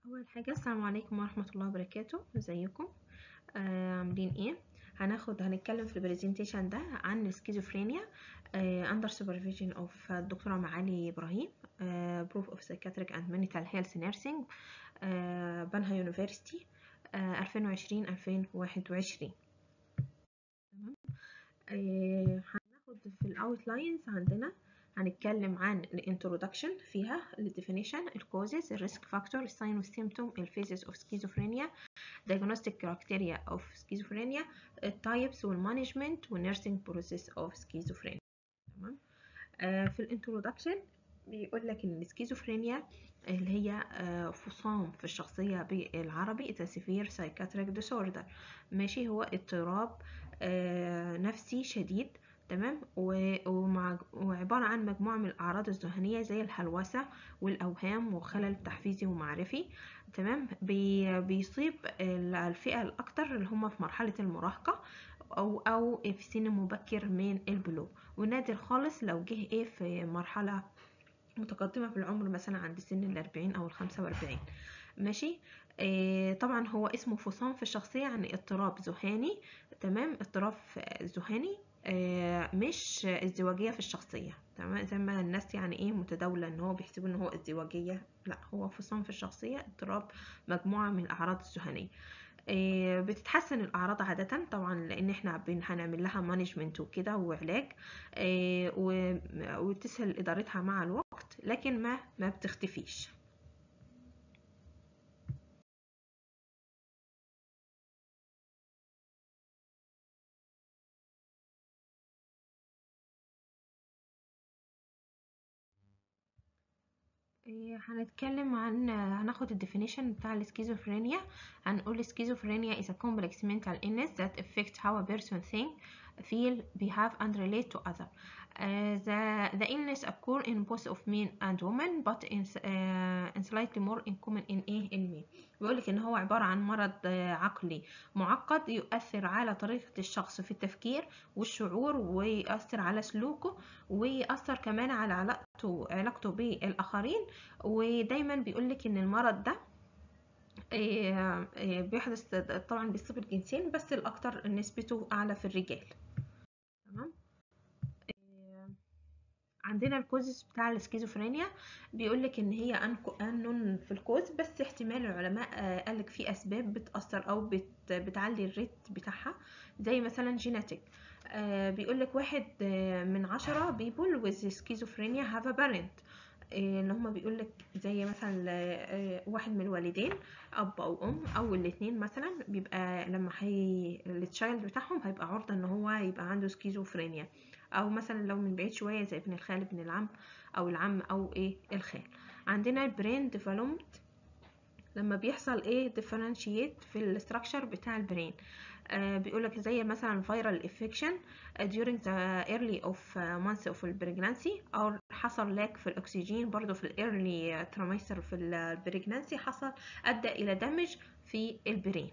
اول حاجه السلام عليكم ورحمه الله وبركاته ازيكم آه عاملين ايه هناخد هنتكلم في البرزنتيشن ده عن السكيزوفرينيا اندر سوبرفيجن اوف الدكتوره معالي ابراهيم بروف اوف سايكاتريك اند منتال هيلث نيرسينج بنها يونيفرسيتي 2020 2021 تمام آه هناخد في الاوتلاينز عندنا هنتكلم عن الانترودكشن فيها الديفينيشن الكوزز الريسك فاكتور الساين والسيمتوم الفيزز اوف سكيزوفرينيا diagnostic criteria of schizophrenia التايبس والمانجمنت والنيرسينج بروسيس اوف سكيزوفرينيا تمام آه في الانترودكشن بيقول لك ان السكيزوفرينيا اللي هي آه فصام في الشخصية بالعربي it's a severe psychiatric disorder ماشي هو اضطراب آه نفسي شديد تمام ومع وعبارة عن مجموعة من الأعراض الذهنية زي الهلوسة والأوهام وخلل تحفيزي ومعرفي تمام بي بيصيب الفئة الأكتر اللي هم في مرحلة المراهقة أو أو في سن مبكر من البلوغ ونادر خالص لو جه إيه في مرحلة متقدمة في العمر مثلا عند سن الأربعين أو الخمسة وأربعين ماشي آه طبعا هو اسمه فصام في الشخصية يعني اضطراب ذهاني تمام اضطراب ذهاني آه مش ازدواجية في الشخصية تمام زي ما الناس يعني ايه متداولة ان هو بيحسبوا ان هو ازدواجية لا هو فصام في الشخصية اضطراب مجموعة من الاعراض الذهنية آه بتتحسن الاعراض عادة طبعا لان احنا هنعمل لها مانجمنت وكده وعلاج آه وتسهل ادارتها مع الوقت لكن ما ما بتختفيش هنتكلم عن هناخد الديفينيشن بتاع السكيزوفرينيا هنقول السكيزوفرينيا is a complex mental illness that affects how a person think feel behave and relate to other uh, the, the illness occur in both of men and women but in, uh, in slightly more in common in ايه in men بيقولك ان هو عبارة عن مرض عقلي معقد يؤثر على طريقة الشخص في التفكير والشعور ويؤثر على سلوكه ويأثر كمان على علاقته علاقته بالآخرين ودايما بيقولك ان المرض ده بيحدث طبعا بيصيب الجنسين بس الأكتر نسبته أعلى في الرجال تمام عندنا الكوزز بتاع السكيزوفرينيا بيقولك ان هي انون في الكوز بس احتمال العلماء قالك في اسباب بتاثر او بت بتعلي الريت بتاعها زي مثلا جيناتيك بيقولك واحد من عشرة بيبول with schizophrenia have a parent اللي هما بيقولك زي مثلا واحد من الوالدين اب او ام او الاتنين مثلا بيبقى لما هي التشايلد بتاعهم هيبقى عرضة ان هو يبقى عنده سكيزوفرينيا او مثلا لو من بعيد شويه زي ابن الخال ابن العم او العم او ايه الخال عندنا البرين ديفلوبمنت لما بيحصل ايه ديفرنشيت في الاستراكشر بتاع البرين آه بيقولك زي مثلا فيرال انفكشن during the early of months of pregnancy او حصل لاك في الاكسجين برضو في الايرلي تراميستر في البريجنانسي حصل ادى الى دمج في البرين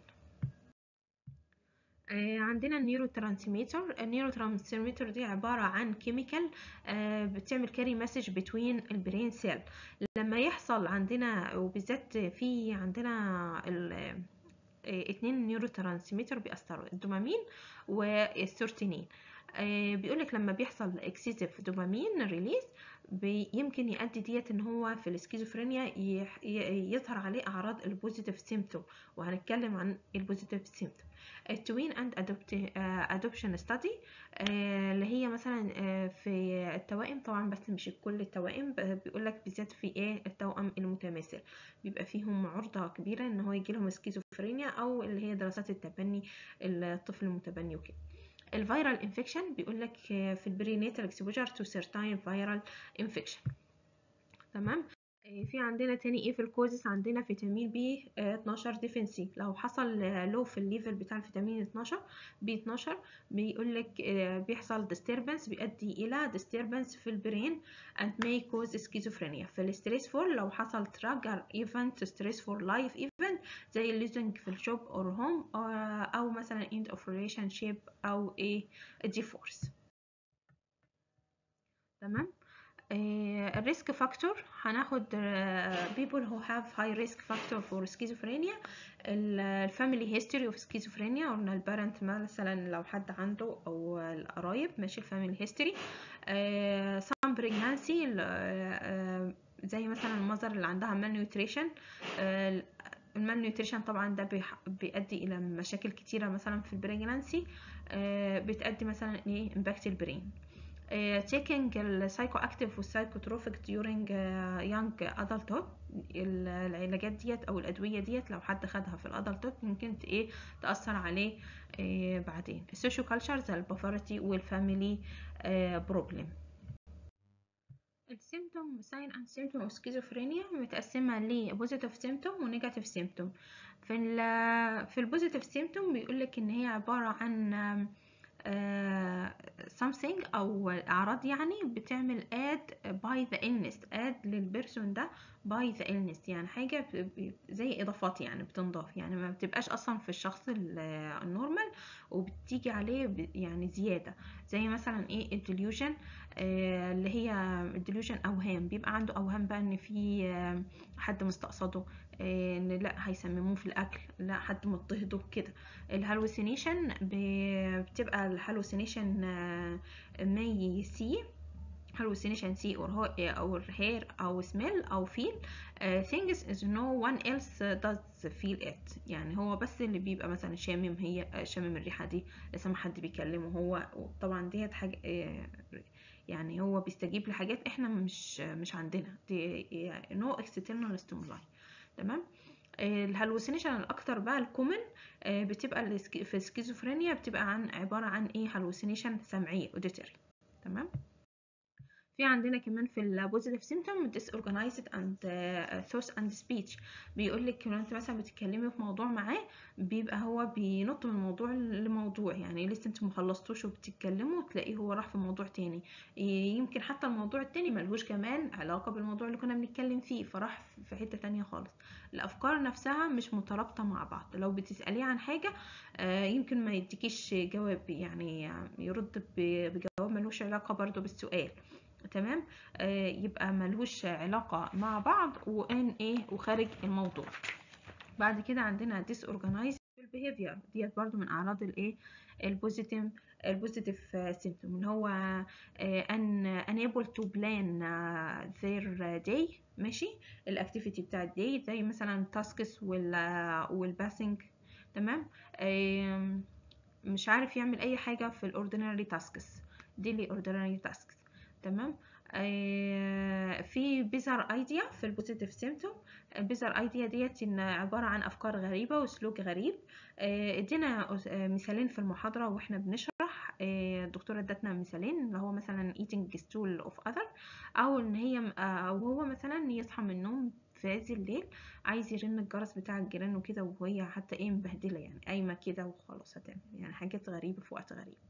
عندنا النيورو ترانسميتر النيورو ترانسميتر دي عبارة عن كيميكال بتعمل كاري مسج بتوين البرين سيل لما يحصل عندنا وبالذات في عندنا اتنين نيورو ترانسميتر بيأثروا الدوبامين والسيروتونين بيقولك لما بيحصل اكسيسيف دوبامين ريليز يمكن يؤدي ديت ان هو في السكيزوفرينيا يظهر عليه اعراض البوزيتيف سيمتوم وهنتكلم عن البوزيتيف سيمتوم التوين اند ادوبشن ستادي اللي هي مثلا في التوائم طبعا بس مش كل التوائم بيقول لك بالذات في ايه التوأم المتماثل بيبقى فيهم عرضة كبيرة ان هو يجي لهم سكيزوفرينيا او اللي هي دراسات التبني الطفل المتبني وكده الفيرال انفكشن بيقول لك في البرينيتال اكسبوجر تو سيرتاين فيرال انفكشن تمام في عندنا تاني ايه في الكوزس عندنا فيتامين بي 12 ديفنسي لو حصل لو في الليفل بتاع الفيتامين 12 بي 12 بيقول لك بيحصل disturbance بيؤدي الى disturbance في البرين and may cause schizophrenia في الستريس فور لو حصل trigger event stress for life event زي الليزنج في الشوب اور هوم او مثلا end of relationship او ايه divorce تمام الريسك فاكتور هناخد people who have high risk factor for schizophrenia الفاميلي هيستوري اوف schizophrenia قلنا البارنت مثلا لو حد عنده او القرايب ماشي الفاميلي هيستوري some pregnancy زي مثلا المذر اللي عندها malnutrition المال نيوتريشن طبعا ده بيؤدي الى مشاكل كتيره مثلا في البريجنانسي بتؤدي مثلا ايه امباكت البرين taking السايكو اكتيف والسايكوتروفيك during young adulthood العلاجات ديت او الادويه ديت لو حد خدها في الادلتود ممكن ايه تاثر عليه إيه بعدين السوشيو كلتشر زي البافارتي والفاميلي بروبلم السيمتوم ساين اند سيمتوم اوف سكيزوفرينيا متقسمه لبوزيتيف سيمتوم ونيجاتيف سيمتوم في ال في البوزيتيف سيمتوم بيقول لك ان هي عباره عن Uh, something او اعراض يعني بتعمل add by the illness add للبرسون ده by the illness يعني حاجه زي اضافات يعني بتنضاف يعني ما بتبقاش اصلا في الشخص النورمال وبتيجي عليه يعني زياده زي مثلا ايه الديليوجن آه اللي هي الديليوجن اوهام بيبقى عنده اوهام بقى ان في آه حد مستقصده آه ان لا هيسمموه في الاكل لا حد مضطهده كده الهالوسينيشن بتبقى الهالوسينيشن ماي سي hallucination see or or hear أو smell أو feel uh, things is no one else does feel it يعني هو بس اللي بيبقى مثلا شامم هي شامم الريحة دي سمع حد بيكلمه هو طبعا ديت حاجة يعني هو بيستجيب لحاجات احنا مش مش عندنا دي no external stimuli تمام الهلوسينيشن الاكتر بقى الكومن بتبقى في السكيزوفرينيا بتبقى عن عباره عن ايه هلوسينيشن سمعيه اوديتوري تمام في عندنا كمان في البوزيتيف سيمتوم disorganized and uh, thoughts and speech بيقول لك لو انت مثلا بتتكلمي في موضوع معاه بيبقى هو بينط من موضوع لموضوع يعني لسه انت مخلصتوش وبتتكلموا تلاقيه هو راح في موضوع تاني يمكن حتى الموضوع التاني ملهوش كمان علاقة بالموضوع اللي كنا بنتكلم فيه فراح في حتة تانية خالص الافكار نفسها مش مترابطة مع بعض لو بتسأليه عن حاجة يمكن ما يديكيش جواب يعني يرد بجواب ملوش علاقة برضو بالسؤال تمام آه يبقى ملهوش علاقة مع بعض وان ايه وخارج الموضوع بعد كده عندنا disorganized behavior ديت برضو من اعراض الايه البوزيتيف البوزيتيف سيمتوم اللي هو ان unable to plan their day ماشي الاكتيفيتي بتاع الداي زي مثلا تاسكس وال والباسنج تمام مش عارف يعمل اي حاجه في الاوردينري تاسكس ديلي اوردينري تاسكس تمام آه في بيزر ايديا في البوزيتيف سيمتوم البيزر ايديا ديت ان عباره عن افكار غريبه وسلوك غريب آه ادينا مثالين في المحاضره واحنا بنشرح آه الدكتوره ادتنا مثالين اللي هو مثلا eating stool of other او ان هي او هو مثلا يصحى من النوم في عز الليل عايز يرن الجرس بتاع الجيران وكده وهي حتى ايه مبهدله يعني قايمه كده وخلاص هتعمل يعني حاجات غريبه في وقت غريب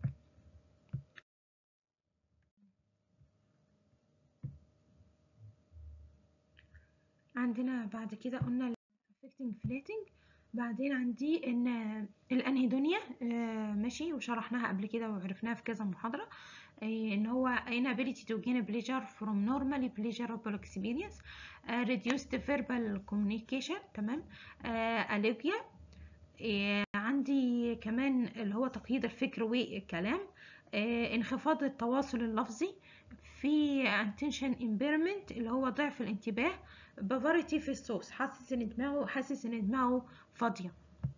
عندنا بعد كده قلنا affecting flating بعدين عندي ان الانهيدونيا ماشي وشرحناها قبل كده وعرفناها في كذا محاضره ان هو inability to gain pleasure from normally pleasurable experience reduced verbal communication تمام اليجيا عندي كمان اللي هو تقييد الفكر والكلام انخفاض التواصل اللفظي في attention impairment اللي هو ضعف الانتباه بافاريتي في الصوص حاسس ان دماغه حاسس ان دماغه فاضيه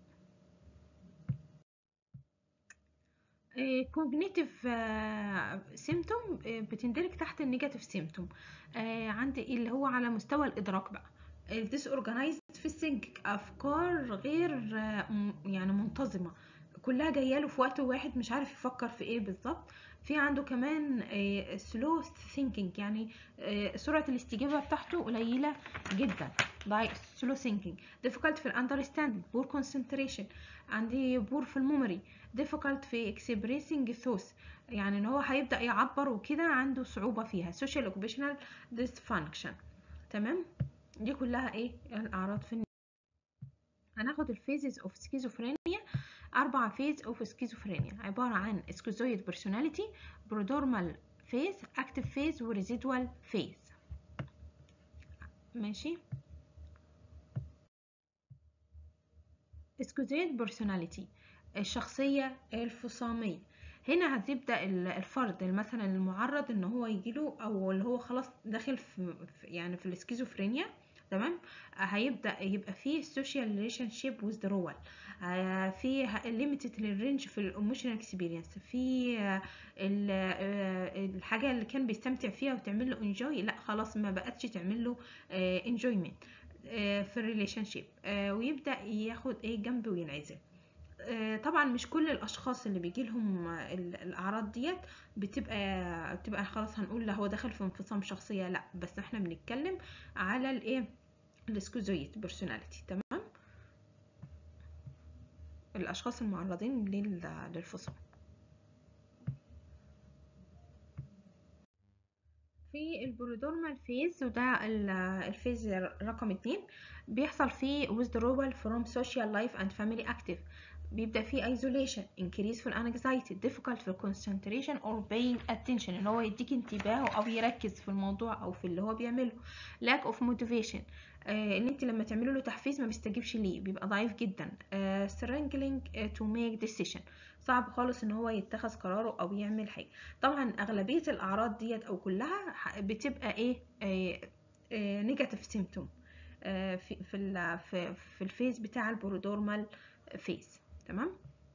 كوجنيتيف سيمتوم بتندرج تحت النيجاتيف سيمتوم عندي اللي هو على مستوى الادراك بقى الديس اورجانيزد في السينك افكار غير يعني منتظمه كلها جايه له في وقت واحد مش عارف يفكر في ايه بالظبط في عنده كمان سلو ثينكينج يعني سرعه الاستجابه بتاعته قليله جدا سلو ثينكينج difficult في الاندرستاندينج بور concentration عندي بور في الميموري difficult في expressing thoughts يعني ان هو هيبدا يعبر وكده عنده صعوبه فيها social occupational dysfunction تمام دي كلها ايه الاعراض في هناخد الفيزز اوف سكيزوفرينيا أربع فيز اوف سكيزوفرينيا عبارة عن سكيزويد بيرسوناليتي برودورمال فيز اكتف فيز وريزيدوال فيز ماشي سكوزيت بيرسوناليتي الشخصية الفصامية هنا هتبدأ الفرد مثلا المعرض ان هو يجيله او اللي هو خلاص داخل في يعني في السكيزوفرينيا تمام هيبدا يبقى فيه social relationship withdrawal في limited للرينج في الايموشنال اكسبيرينس في الحاجه اللي كان بيستمتع فيها وتعمل له انجوي لا خلاص ما بقتش تعمل له انجويمنت في الريليشن شيب ويبدا ياخد ايه جنب وينعزل طبعا مش كل الاشخاص اللي بيجي لهم الاعراض ديت بتبقى بتبقى خلاص هنقول لا هو دخل في انفصام شخصيه لا بس احنا بنتكلم على الايه السكوزويت بيرسوناليتي تمام الاشخاص المعرضين للفصام في البرودورمال فيز وده الفيز رقم اتنين بيحصل فيه withdrawal from social life and family active بيبدأ فيه isolation increase في anxiety difficult في concentration or paying attention ان هو يديك انتباهه او يركز في الموضوع او في اللي هو بيعمله lack of motivation آه ان انت لما تعملي له تحفيز ما بيستجيبش ليه بيبقى ضعيف جدا آه struggling to make decision صعب خالص ان هو يتخذ قراره او يعمل حاجه طبعا اغلبيه الاعراض ديت او كلها بتبقى ايه نيجاتيف سيمتوم في في في الفيز بتاع البرودورمال فيز تمام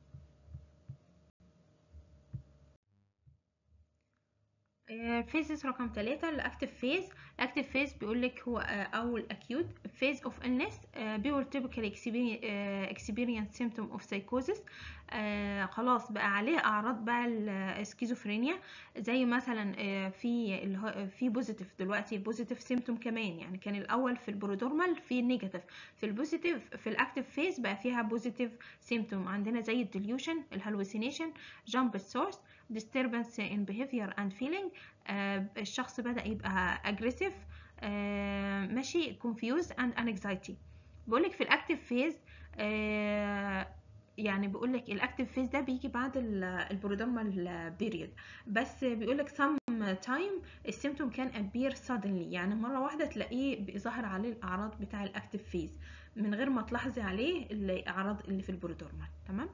فيزز رقم ثلاثة الأكتف فيز الأكتف فيز بيقول لك هو أو الأكيوت phase of illness uh, people typically experience, uh, experience symptom of psychosis uh, خلاص بقى عليه أعراض بقى السكيزوفرينيا زي مثلا uh, في في بوزيتيف دلوقتي البوزيتيف سيمتوم كمان يعني كان الأول في البرودورمال في نيجاتيف في البوزيتيف في الأكتف فيز بقى فيها بوزيتيف سيمتوم عندنا زي الديليوشن الهلوسينيشن جامب سورس disturbance in behavior and feeling آه الشخص بدأ يبقى aggressive آه ماشي confused and anxiety بقولك في الاكتيف فيز آه يعني بيقولك الاكتيف فيز ده بيجي بعد البرودرمال بيريود بس بيقولك some time السيمتوم كان appear suddenly يعني مرة واحدة تلاقيه ظاهر عليه الأعراض بتاع الاكتيف فيز من غير ما تلاحظي عليه الأعراض اللي في البرودرمال تمام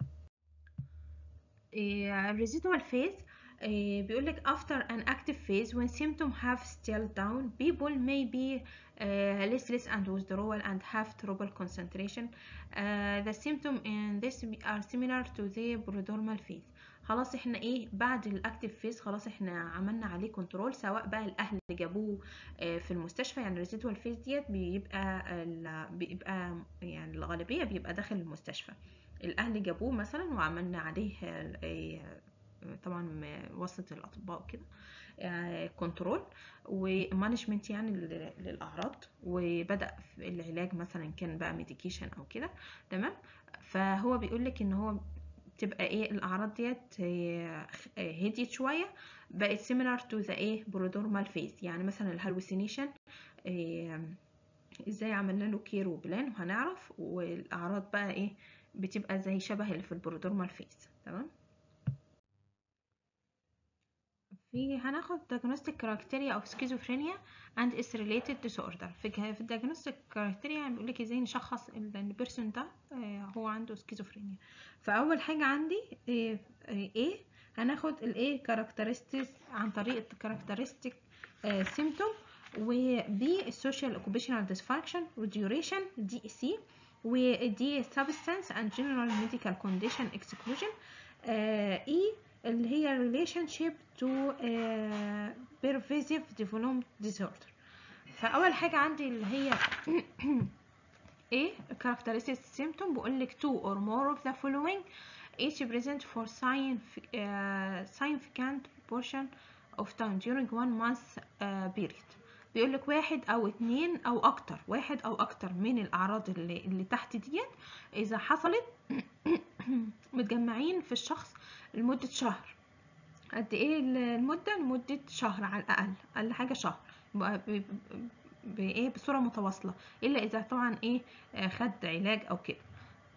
residual phase بيقول لك after an active phase when symptoms have still down people may be uh, listless and withdrawal and have trouble concentration uh, the symptoms in this are similar to the prodromal phase خلاص احنا ايه بعد الاكتيف فيز خلاص احنا عملنا عليه كنترول سواء بقى الاهل جابوه في المستشفى يعني الريزيدوال فيز ديت بيبقى بيبقى يعني الغالبيه بيبقى داخل المستشفى الاهل جابوه مثلا وعملنا عليه طبعا وسط الاطباء كده كنترول ومانجمنت يعني للاعراض وبدا في العلاج مثلا كان بقى ميديكيشن او كده تمام فهو بيقول لك ان هو تبقى ايه الاعراض ديت هديت شويه بقت similar to the ايه برودورمال فيز يعني مثلا الهلوسينيشن ازاي عملنا له كير وبلان وهنعرف والاعراض بقى ايه بتبقى زي شبه اللي في البرودورمال فيز تمام في هناخد diagnostic criteria of schizophrenia and its related disorder في في diagnostic criteria يعني بيقول لك ازاي نشخص ان البيرسون ده هو عنده سكيزوفرينيا فاول حاجه عندي ايه هناخد الايه characteristics عن طريق characteristic symptom وبي السوشيال اوكوبيشنال ديسفانكشن وديوريشن دي سي ودي substance and general medical condition exclusion اي اللي هي relationship to uh, pervasive development disorder فأول حاجة عندي اللي هي ايه characteristic symptom بقول لك two or more of the following each present for uh, significant portion of time during one month uh, period بيقول لك واحد او اتنين او اكتر واحد او اكتر من الاعراض اللي, اللي تحت ديت اذا حصلت متجمعين في الشخص لمدة شهر قد ايه المدة لمدة شهر على الاقل اقل حاجة شهر بايه بصورة متواصلة الا اذا طبعا ايه خد علاج او كده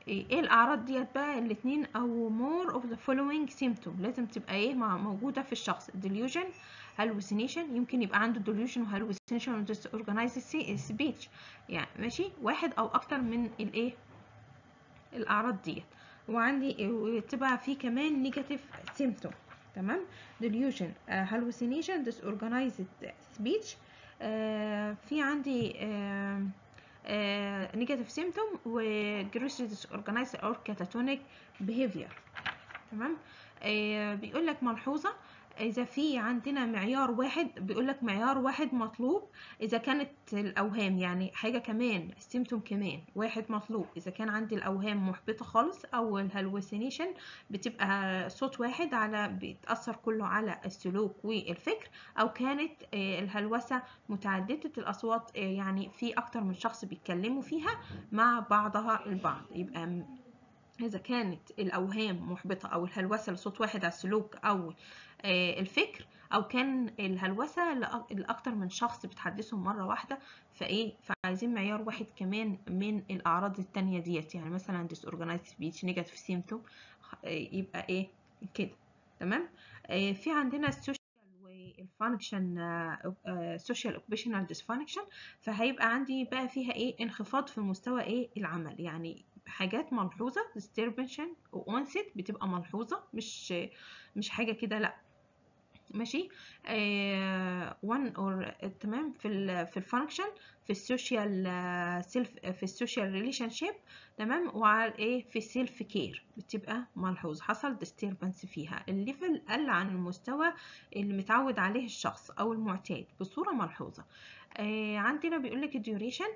ايه الاعراض ديت بقى الاتنين او more of the following symptom لازم تبقى ايه مع- موجوده في الشخص delusion hallucination يمكن يبقى عنده delusion و hallucination و disorganized speech يعني ماشي واحد او اكتر من الايه الاعراض ديت وعندي وتبقى في كمان negative symptom تمام delusion uh, hallucination disorganized speech آه في عندي آه آه negative symptom و gross disorganized or catatonic behavior تمام آه بيقول لك ملحوظة إذا في عندنا معيار واحد بيقول لك معيار واحد مطلوب إذا كانت الأوهام يعني حاجة كمان السيمتوم كمان واحد مطلوب إذا كان عندي الأوهام محبطة خالص أو الهلوسينيشن بتبقى صوت واحد على بيتأثر كله على السلوك والفكر أو كانت آه، الهلوسة متعددة الأصوات آه، يعني في أكتر من شخص بيتكلموا فيها مع بعضها البعض يبقى م- إذا كانت الأوهام محبطة أو الهلوسة لصوت واحد على السلوك أو آه، الفكر أو كان الهلوسة لأ- لأكتر من شخص بتحدثهم مرة واحدة فإيه فعايزين معيار واحد كمان من الأعراض التانية ديت يعني مثلا disorganized speech negative symptom آه، يبقى إيه كده تمام آه، في عندنا السوشيال والفانكشن سوشيال اوكبيشنال ديسفانكشن فهيبقى عندي بقى فيها ايه انخفاض في مستوى ايه العمل يعني حاجات ملحوظه disturbance وانست بتبقى ملحوظه مش مش حاجه كده لا ماشي آه one or تمام في ال في الفانكشن في السوشيال سيلف في السوشيال ريليشن شيب تمام وعلى ايه في السيلف كير بتبقى ملحوظ حصل disturbance فيها الليفل قل عن المستوى اللي متعود عليه الشخص او المعتاد بصوره ملحوظه آه عندنا بيقول لك الديوريشن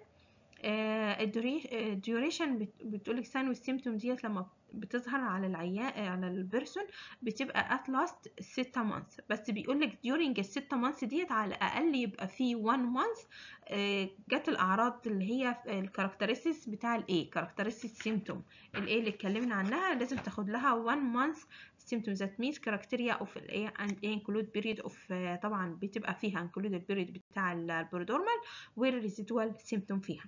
الديوريشن بتقولك ساين والسيمتوم ديت لما بتظهر على العيان على البيرسون بتبقى at last 6 months بس بيقولك during الستة months ديت على الأقل يبقى في 1 month آه، جت الأعراض اللي هي الكاركترستكس بتاع الايه كاركترستكس سيمتوم الايه اللي اتكلمنا عنها لازم تاخد لها 1 month symptoms that meet criteria of الايه and include period of آه، طبعا بتبقى فيها include البيريد بتاع البرودورمال والريزيدوال symptom فيها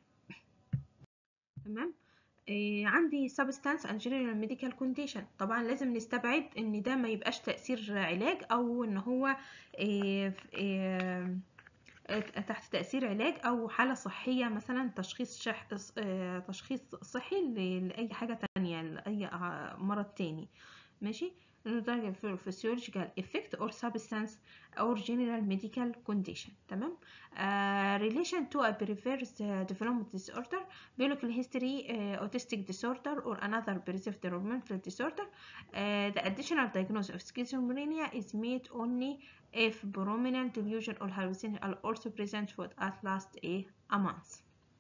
تمام إيه عندي substance and general medical condition طبعا لازم نستبعد ان ده ما يبقاش تأثير علاج او ان هو إيه إيه تحت تأثير علاج أو حالة صحية مثلا تشخيص شح... آه، تشخيص صحي ل- لأي حاجة تانية لأي ع- مرض تاني ماشي درجة physiological effect or substance or general medical condition تمام آه relation to a perverse uh, development disorder بيقولك الهيستوري uh, autistic disorder or another pervasive developmental disorder uh, the additional diagnosis of schizophrenia is made only if prominent delusion or hallucination are also present for at last a, a month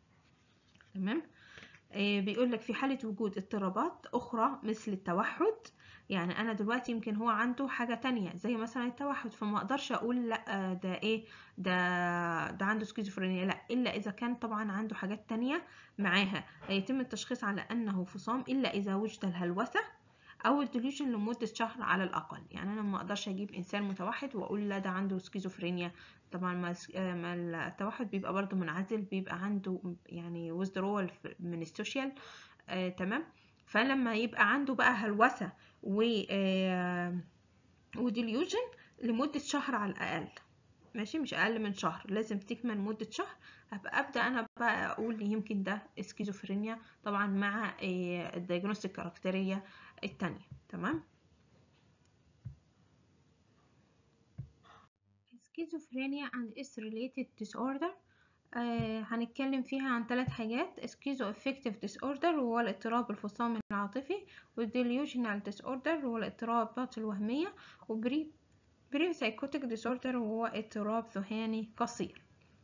تمام آه، بيقول لك في حالة وجود اضطرابات أخرى مثل التوحد يعني أنا دلوقتي يمكن هو عنده حاجة تانية زي مثلا التوحد فما أقدرش أقول لأ آه، ده إيه ده ده عنده سكيزوفرينيا لأ إلا إذا كان طبعا عنده حاجات تانية معاها هيتم التشخيص على أنه فصام إلا إذا وجد الهلوسة او الديليوجن لمده شهر على الاقل يعني انا ما اقدرش اجيب انسان متوحد واقول لا ده عنده سكيزوفرينيا طبعا ما الس- آه، ما التوحد بيبقى برضو منعزل بيبقى عنده يعني withdrawal من السوشيال آه تمام فلما يبقى عنده بقى هلوسه و آه وديليوجن لمده شهر على الاقل ماشي مش اقل من شهر لازم تكمل مده شهر هبقى ابدا انا بقى اقول يمكن ده سكيزوفرينيا طبعا مع الدياجنوستيك كاركتيريا التانية تمام schizophrenia and its related disorder آه هنتكلم فيها عن ثلاث حاجات schizoaffective disorder وهو الاضطراب الفصامي العاطفي والdelusional disorder وهو الاضطرابات الوهمية وبري بري psychotic disorder وهو اضطراب ذهاني قصير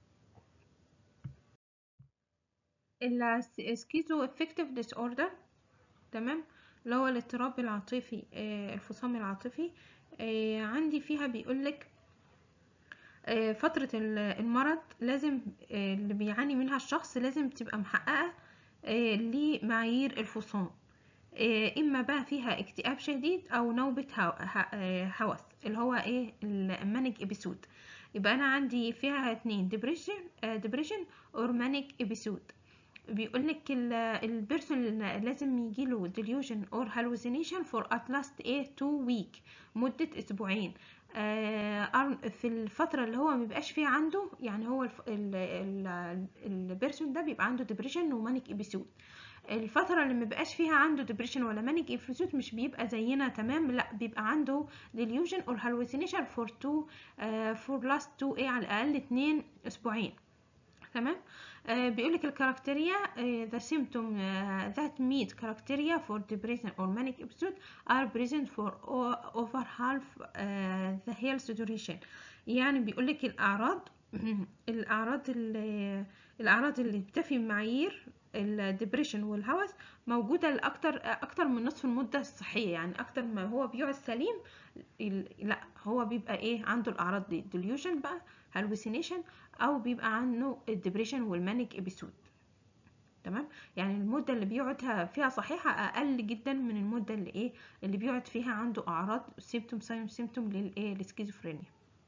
ال schizoaffective disorder تمام اللي هو الاضطراب العاطفي آه الفصامي العاطفي آه عندي فيها بيقولك آه فترة ال- المرض لازم آه اللي بيعاني منها الشخص لازم تبقى محققة آه لمعايير الفصام آه إما بقى فيها اكتئاب شديد أو نوبة هو- ه- آه، هوس اللي هو إيه المانيك إبيسود يبقى أنا عندي فيها اتنين depression آه depression or manic episode بيقول لك البيرسون لازم يجي له delusion or hallucination for at least a two week مدة اسبوعين آه في الفترة اللي هو مبيبقاش فيها عنده يعني هو البيرسون ده بيبقى عنده depression ومانيك ابيسود الفترة اللي مبقاش فيها عنده depression ولا مانيك ابيسود مش بيبقى زينا تمام لا بيبقى عنده delusion or hallucination for two uh, for last two ايه على الأقل اتنين أسبوعين تمام آه بيقولك الكاركتيريا آه the symptom uh, that meet criteria for depression or manic episode are present for over half uh, the health duration يعني بيقولك الأعراض الأعراض اللي الأعراض اللي بتفي معايير الدبريشن والهوس موجودة لأكتر أكتر من نصف المدة الصحية يعني أكتر ما هو بيقعد سليم لا هو بيبقى إيه عنده الأعراض دي delusion بقى hallucination أو بيبقى عنده الدبريشن والمانيك ابيسود تمام يعني المدة اللي بيقعدها فيها صحيحة أقل جدا من المدة اللي إيه اللي بيقعد فيها عنده أعراض سيمتوم ساين سيمتوم للإيه السكيزوفرينيا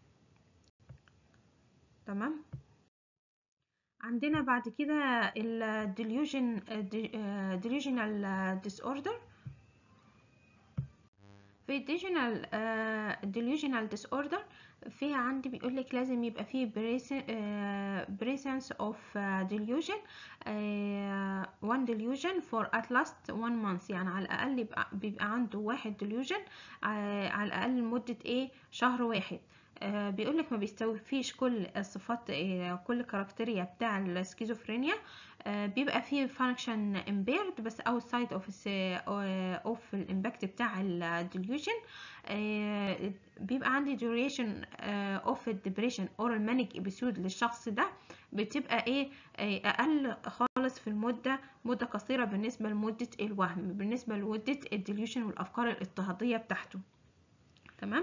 تمام عندنا بعد كده ال delusion delusional disorder في delusional delusional disorder فيها عندي بيقولك لازم يبقى فيه presence of delusion one delusion for at least one month يعني على الأقل يبقى, بيبقى عنده واحد delusion على الأقل لمدة ايه شهر واحد آه بيقولك ما بيستوفيش كل الصفات آه كل كاركتيريا بتاع السكيزوفرينيا آه بيبقى فيه فانكشن امبيرد بس اوتسايد اوف اوف الامباكت بتاع الديليوجن بيبقى عندي duration اوف الدبريشن اور المانيك ابيسود للشخص ده بتبقى ايه اقل خالص في المده مده قصيره بالنسبه لمده الوهم بالنسبه لمده الديليوشن والافكار الاضطهاديه بتاعته تمام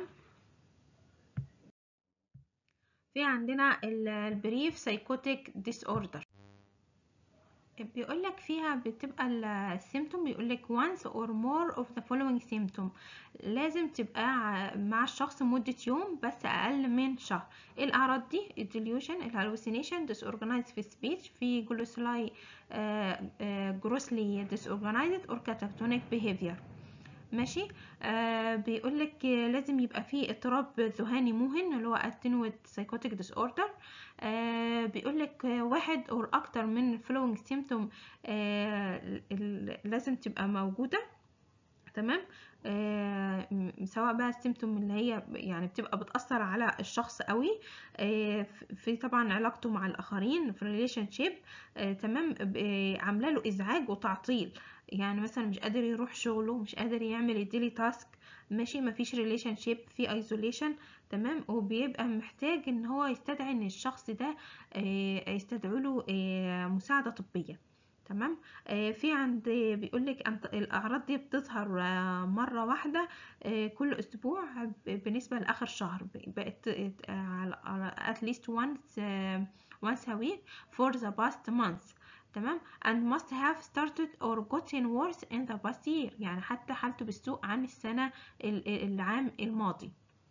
في عندنا البريف سايكوتيك ديس اوردر بيقولك فيها بتبقى السيمتوم بيقولك once or more of the following symptom لازم تبقى مع الشخص مدة يوم بس أقل من شهر ايه الأعراض دي الديليوشن الهالوسينيشن disorganized في speech في جلوسلاي grossly disorganized or catatonic behavior ماشي آه بيقولك لازم يبقى فيه اضطراب ذهاني موهن اللي هو attenuate psychotic disorder آه بيقولك واحد او اكتر من following symptom آه لازم تبقى موجودة تمام آه سواء بقى السيمتوم اللي هي يعني بتبقى بتأثر على الشخص قوي آه في طبعا علاقته مع الآخرين في ريليشن شيب آه تمام عاملة له إزعاج وتعطيل يعني مثلا مش قادر يروح شغله مش قادر يعمل الديلي تاسك ماشي مفيش ريليشن شيب في ايزوليشن تمام وبيبقى محتاج ان هو يستدعي ان الشخص ده يستدعوا له مساعده طبيه تمام آه في عند بيقولك أنت الاعراض دي بتظهر آه مره واحده آه كل اسبوع بالنسبه لاخر شهر بقت على at least once once a week for the past month تمام and must have started or gotten worse in the past year يعني حتى حالته بالسوء عن السنة العام الماضي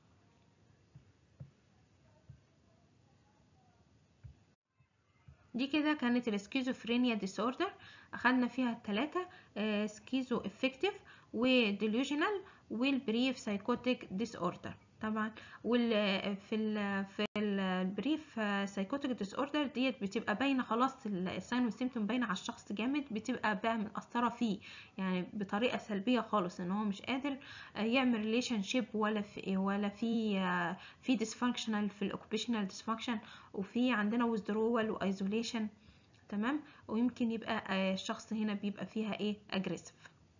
دي كده كانت السكيزوفرينيا ديسوردر اخدنا فيها الثلاثة سكيزو افكتيف وديليوجنال والبريف سايكوتيك ديسوردر طبعا وال في ال في البريف سايكوتيك ديس اوردر ديت بتبقى باينه خلاص الساين والسيمتوم باينه على الشخص جامد بتبقى بقى مأثره فيه يعني بطريقه سلبيه خالص ان هو مش قادر يعمل ريليشن شيب ولا في ولا في في ديسفانكشنال في الاوكيبيشنال ديسفانكشن وفي عندنا ويزدرول وايزوليشن تمام ويمكن يبقى الشخص هنا بيبقى فيها ايه اجريسيف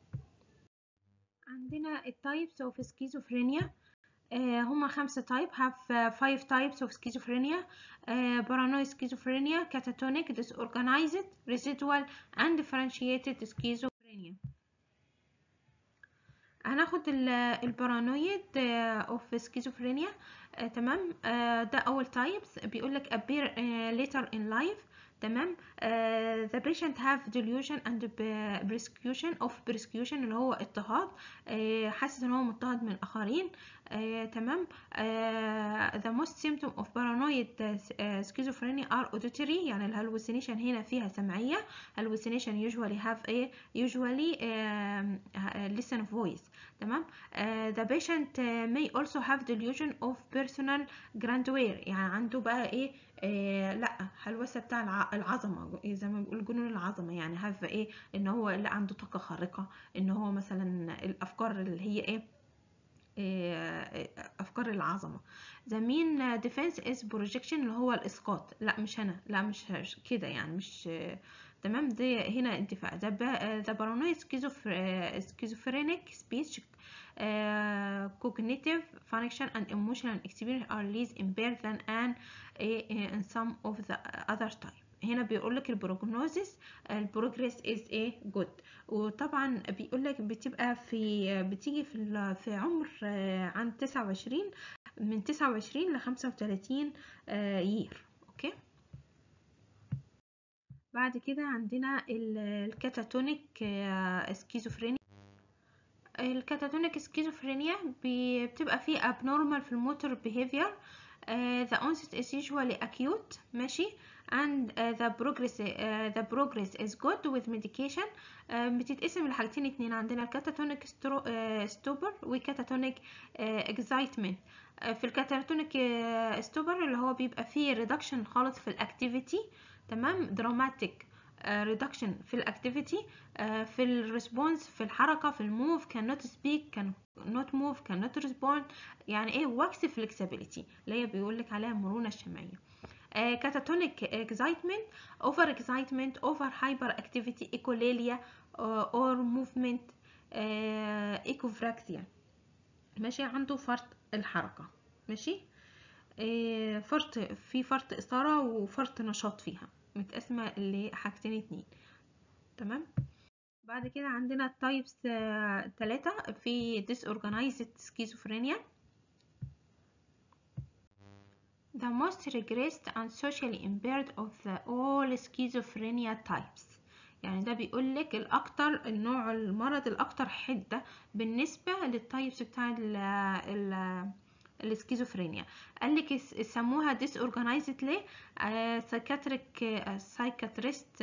عندنا التايبس اوف سكيزوفرينيا هما خمسة تايب have five types of schizophrenia uh, paranoid schizophrenia catatonic disorganized residual and differentiated schizophrenia هناخد البارانويد اوف سكيزوفرينيا تمام uh, ده اول تايبس بيقولك appear uh, later in life تمام the patient have delusion and persecution of persecution اللي هو اضطهاد uh, حاسس ان هو مضطهد من الاخرين uh, تمام uh, the most symptom of paranoid uh, schizophrenia are auditory يعني الهلوسينيشن هنا فيها سمعية hallucination usually have a usually uh, listen voice تمام uh, the patient uh, may also have delusion of personal grandeur يعني عنده بقى ايه آه لا هلوسه بتاع الع- العظمه زي ما بيقول جنون العظمه يعني هاف ايه ان هو لا عنده طاقه خارقه ان هو مثلا الافكار اللي هي ايه آه، افكار العظمه the main defense is projection اللي هو الاسقاط لا مش هنا لا مش مش كده يعني مش آه، تمام دي هنا الدفاع the, ba- the paranoid schizophr- آه، schizophrenic speech uh, cognitive function and emotional experience are less impaired than an in some of the other type هنا بيقول لك البروجنوزيس البروجريس از ايه جود وطبعا بيقول لك بتبقى في بتيجي في ال- في عمر آه، عند 29 من 29 ل 35 يير اوكي بعد كده عندنا ال- الكاتاتونيك سكيزوفرينيا الكاتاتونيك سكيزوفرينيا بي- بتبقى فيه abnormal في الموتور behavior uh, the onset is usually acute ماشي and uh, the progress uh, the progress is good with medication uh, بتتقسم لحاجتين اتنين عندنا الكاتاتونيك ستوبر وكاتاتونيك اكزايتمنت في الكاتاتونيك ستوبر اللي هو بيبقى فيه ريدكشن خالص في الاكتيفيتي تمام دراماتيك ريدكشن في الاكتيفيتي في الريسبونس في الحركه في الموف كان نوت سبيك كان نوت موف كان نوت ريسبوند يعني ايه واكس فلكسبيليتي اللي هي بيقول لك عليها المرونه الشمعيه كاتاتونيك اكزايتمنت اوفر اكزايتمنت اوفر هايبر اكتيفيتي ايكوليليا اور موفمنت ايكوفراكسيا ماشي عنده فرط الحركه ماشي آه، فرط في فرط اثاره وفرط نشاط فيها متقسمه لحاجتين اتنين تمام بعد كده عندنا التايبس ثلاثة في disorganized schizophrenia the most regressed and socially impaired of the all schizophrenia types يعني ده بيقول لك الاكتر النوع المرض الاكتر حده بالنسبه للتايبس بتاع ال ال السكيزوفرينيا قال لك اس- سموها disorganized ليه سايكاتريك سايكاتريست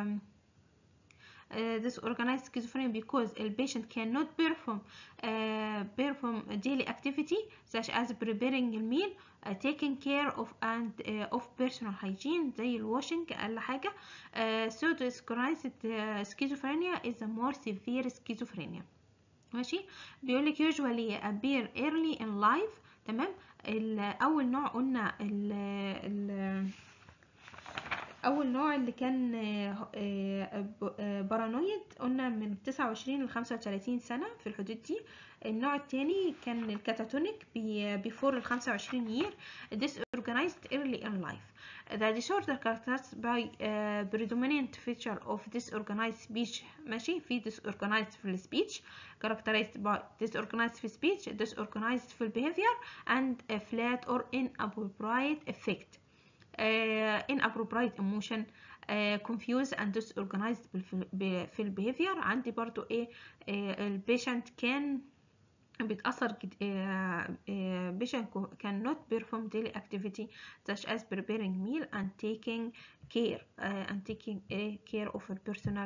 disorganized schizophrenia because the patient cannot perform uh, perform daily activity such as preparing a meal uh, taking care of and uh, of personal hygiene زي الواشنج أقل حاجة uh, so disorganized uh, schizophrenia is a more severe schizophrenia ماشي بيقولك usually appear early in life تمام ال- أول نوع قلنا ال ال اول نوع اللي كان آه، آه، ب- آه، بارانويد قلنا من 29 ل 35 سنة في الحدود دي النوع التاني كان الكاتاتونيك بيفور ال 25 year disorganized early in life the disorder characterized by uh, predominant feature of disorganized speech ماشي في disorganized في السبيتش characterized by disorganized في speech disorganized في behavior and a flat or inappropriate effect uh, inappropriate emotion uh, confused and disorganized بالف- ب- في البيهيفير عندي برضو ايه البيشنت كان بيتأثر جد- آه، آه، patient co- cannot perform daily activity such as preparing meal and taking care uh, and taking uh, care of a personal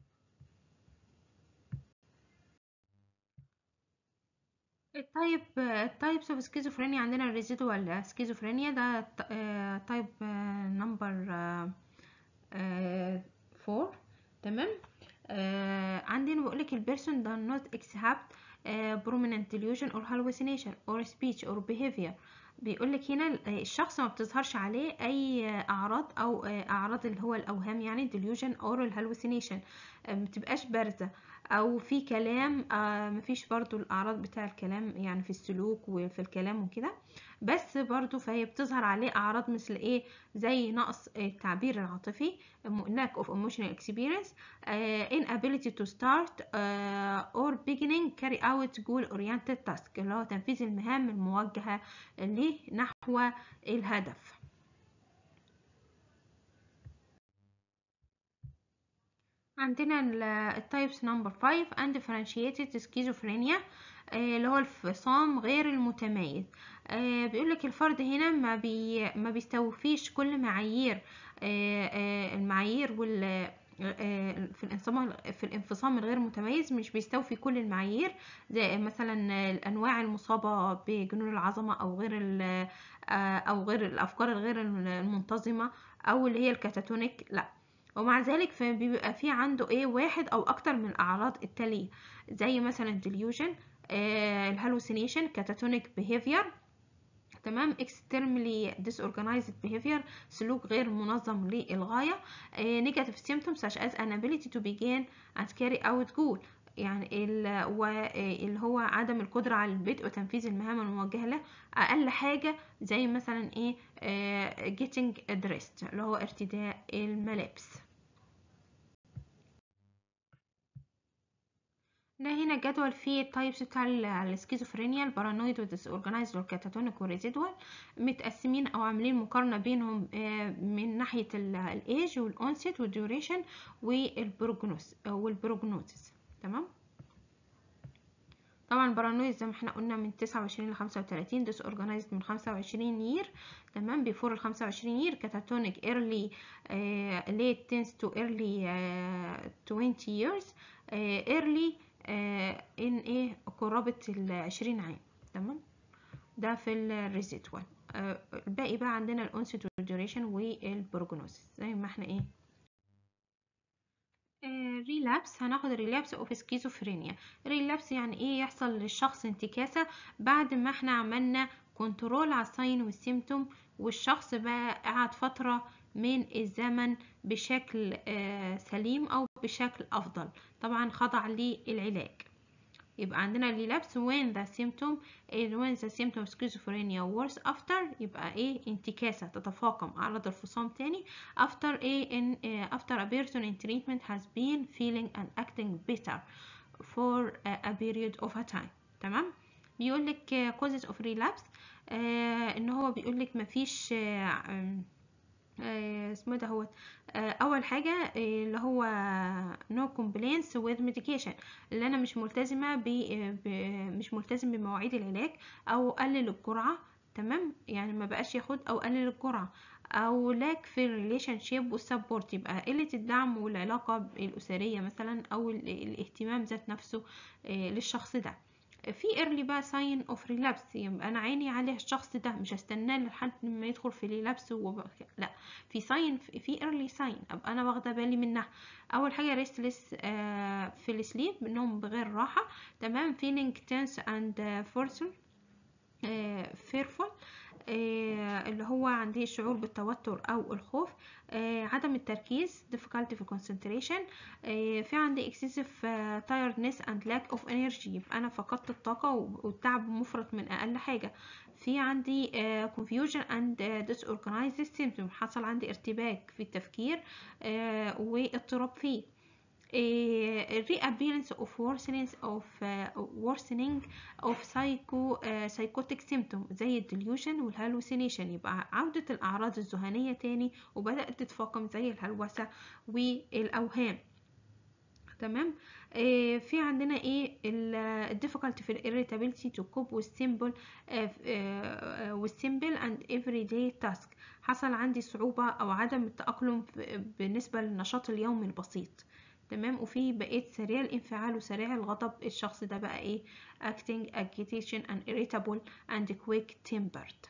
التايب التايبس اوف سكيزوفرينيا عندنا الريزيدوال سكيزوفرينيا ده تايب نمبر 4 تمام آه، عندنا بيقول لك البيرسون does not exhibit آه، prominent delusion or hallucination or speech or behavior بيقول لك هنا ال- الشخص ما بتظهرش عليه اي اعراض او آه، اعراض اللي هو الاوهام يعني delusion or الهلوسينيشن ما بتبقاش بارزه او في كلام آه مفيش برضو الاعراض بتاع الكلام يعني في السلوك وفي الكلام وكده بس برضو فهي بتظهر عليه اعراض مثل ايه زي نقص التعبير العاطفي lack of emotional experience uh, inability to start uh, or beginning carry out goal oriented task اللي هو تنفيذ المهام الموجهة ليه نحو الهدف عندنا التايبس نمبر 5 undifferentiated schizophrenia آه، اللي هو الفصام غير المتميز آه، بيقولك الفرد هنا ما بي ما بيستوفيش كل معايير آه، آه، المعايير وال آه، في الانفصام في الانفصام الغير متميز مش بيستوفي كل المعايير زي مثلا الانواع المصابه بجنون العظمه او غير ال- آه، او غير الافكار الغير المنتظمه او اللي هي الكاتاتونيك لا ومع ذلك فبيبقى في عنده ايه واحد او اكتر من الاعراض التاليه زي مثلا delusion الهلوسينيشن كاتاتونيك behavior تمام extremely disorganized behavior سلوك غير منظم للغاية آه، negative symptoms such as inability to begin and carry out goal يعني ال- و- آه، اللي هو عدم القدرة على البدء وتنفيذ المهام الموجهة له أقل حاجة زي مثلا إيه آه، getting dressed اللي هو ارتداء الملابس ده هنا جدول فيه التايبس بتاع ال- السكيزوفرينيا البارانويد والديس اورجانيزد والكاتاتونيك والريزيدوال متقسمين او عاملين مقارنه بينهم آه، من ناحيه الايج والاونست والديوريشن والبروجنوس والبروجنوزس تمام طبعا البارانويد زي ما احنا قلنا من 29 ل 35 ديس اورجانيزد من 25 يير تمام بيفور ال 25 يير كاتاتونيك ايرلي ليت تنس تو ايرلي 20 years ايرلي ان ايه قرابة ال 20 عام تمام ده في الريزيتوال الباقي بقى عندنا الانست والديوريشن والبروجنوسيس زي ما احنا ايه ريلابس هناخد الريلابس اوف سكيزوفرينيا ريلابس يعني ايه يحصل للشخص انتكاسة بعد ما احنا عملنا كنترول على الساين والسيمتوم والشخص بقى قعد فترة من الزمن بشكل آه، سليم او بشكل افضل طبعا خضع للعلاج يبقى عندنا relapse when the symptom when the symptom of schizophrenia worse after يبقى ايه انتكاسة تتفاقم أعراض الفصام تاني after ايه in uh, after a person in treatment has been feeling and acting better for a, a period of a time تمام بيقول لك causes of relapse آه ان هو بيقول لك مفيش آه آم، آه، اسمه ده هو اول حاجه آه، اللي هو no complaints with medication اللي انا مش ملتزمه ب ب- مش ملتزم بمواعيد العلاج او قلل الجرعه تمام يعني ما بقاش ياخد او قلل الجرعه او لاك في الريليشن شيب والسبورت يبقى قله الدعم والعلاقه الاسريه مثلا او ال- الاهتمام ذات نفسه آه، للشخص ده في ايرلي بقى ساين اوف ريلابس يبقى انا عيني على الشخص ده مش هستناه لحد ما يدخل في ريلابس وب... لا في ساين في ايرلي ساين ابقى انا واخده بالي منها اول حاجه ريستلس في السليب نوم بغير راحه تمام feeling tense and forceful fearful آه، اللي هو عندي الشعور بالتوتر او الخوف آه، عدم التركيز difficulty في concentration آه، في عندي excessive آه، tiredness and lack of energy يبقى انا فقدت الطاقة والتعب مفرط من اقل حاجة في عندي آه، confusion and آه، disorganized symptom حصل عندي ارتباك في التفكير آه، واضطراب فيه reappearance of worsening of uh, worsening of psycho uh, psychotic symptom زي الديليوشن والهالوسينيشن يبقى عودة الأعراض الذهانية تاني وبدأت تتفاقم زي الهلوسة والأوهام تمام آه في عندنا ايه الديفيكالتي في الirritability to cope with simple آه آه with simple and everyday task حصل عندي صعوبة أو عدم التأقلم بالنسبة للنشاط اليومي البسيط تمام وفي بقيت سريع الانفعال وسريع الغضب الشخص ده بقى ايه acting agitation and irritable and quick tempered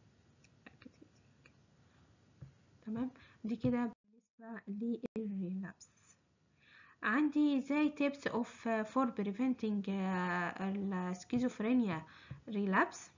تمام دي كده بالنسبة للريلابس عندي زي tips of uh, for preventing uh, السكيزوفرينيا relapse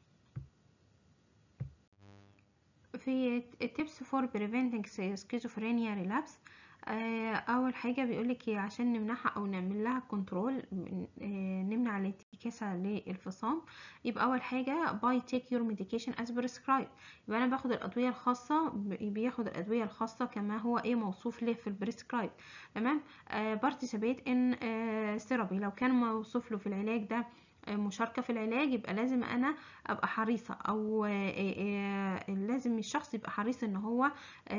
في tips for preventing schizophrenia relapse آه، اول حاجه بيقولك عشان نمنعها او نعمل لها كنترول نمنع الانتكاسه للفصام يبقى اول حاجه باي تيك يور ميديكيشن از بريسكرايب يبقى انا باخد الادويه الخاصه بياخد الادويه الخاصه كما هو ايه موصوف له في البريسكرايب تمام بارتيسيبيت ان ثيرابي لو كان موصوف له في العلاج ده مشاركة في العلاج يبقى لازم انا ابقى حريصة او لازم الشخص يبقى حريص ان هو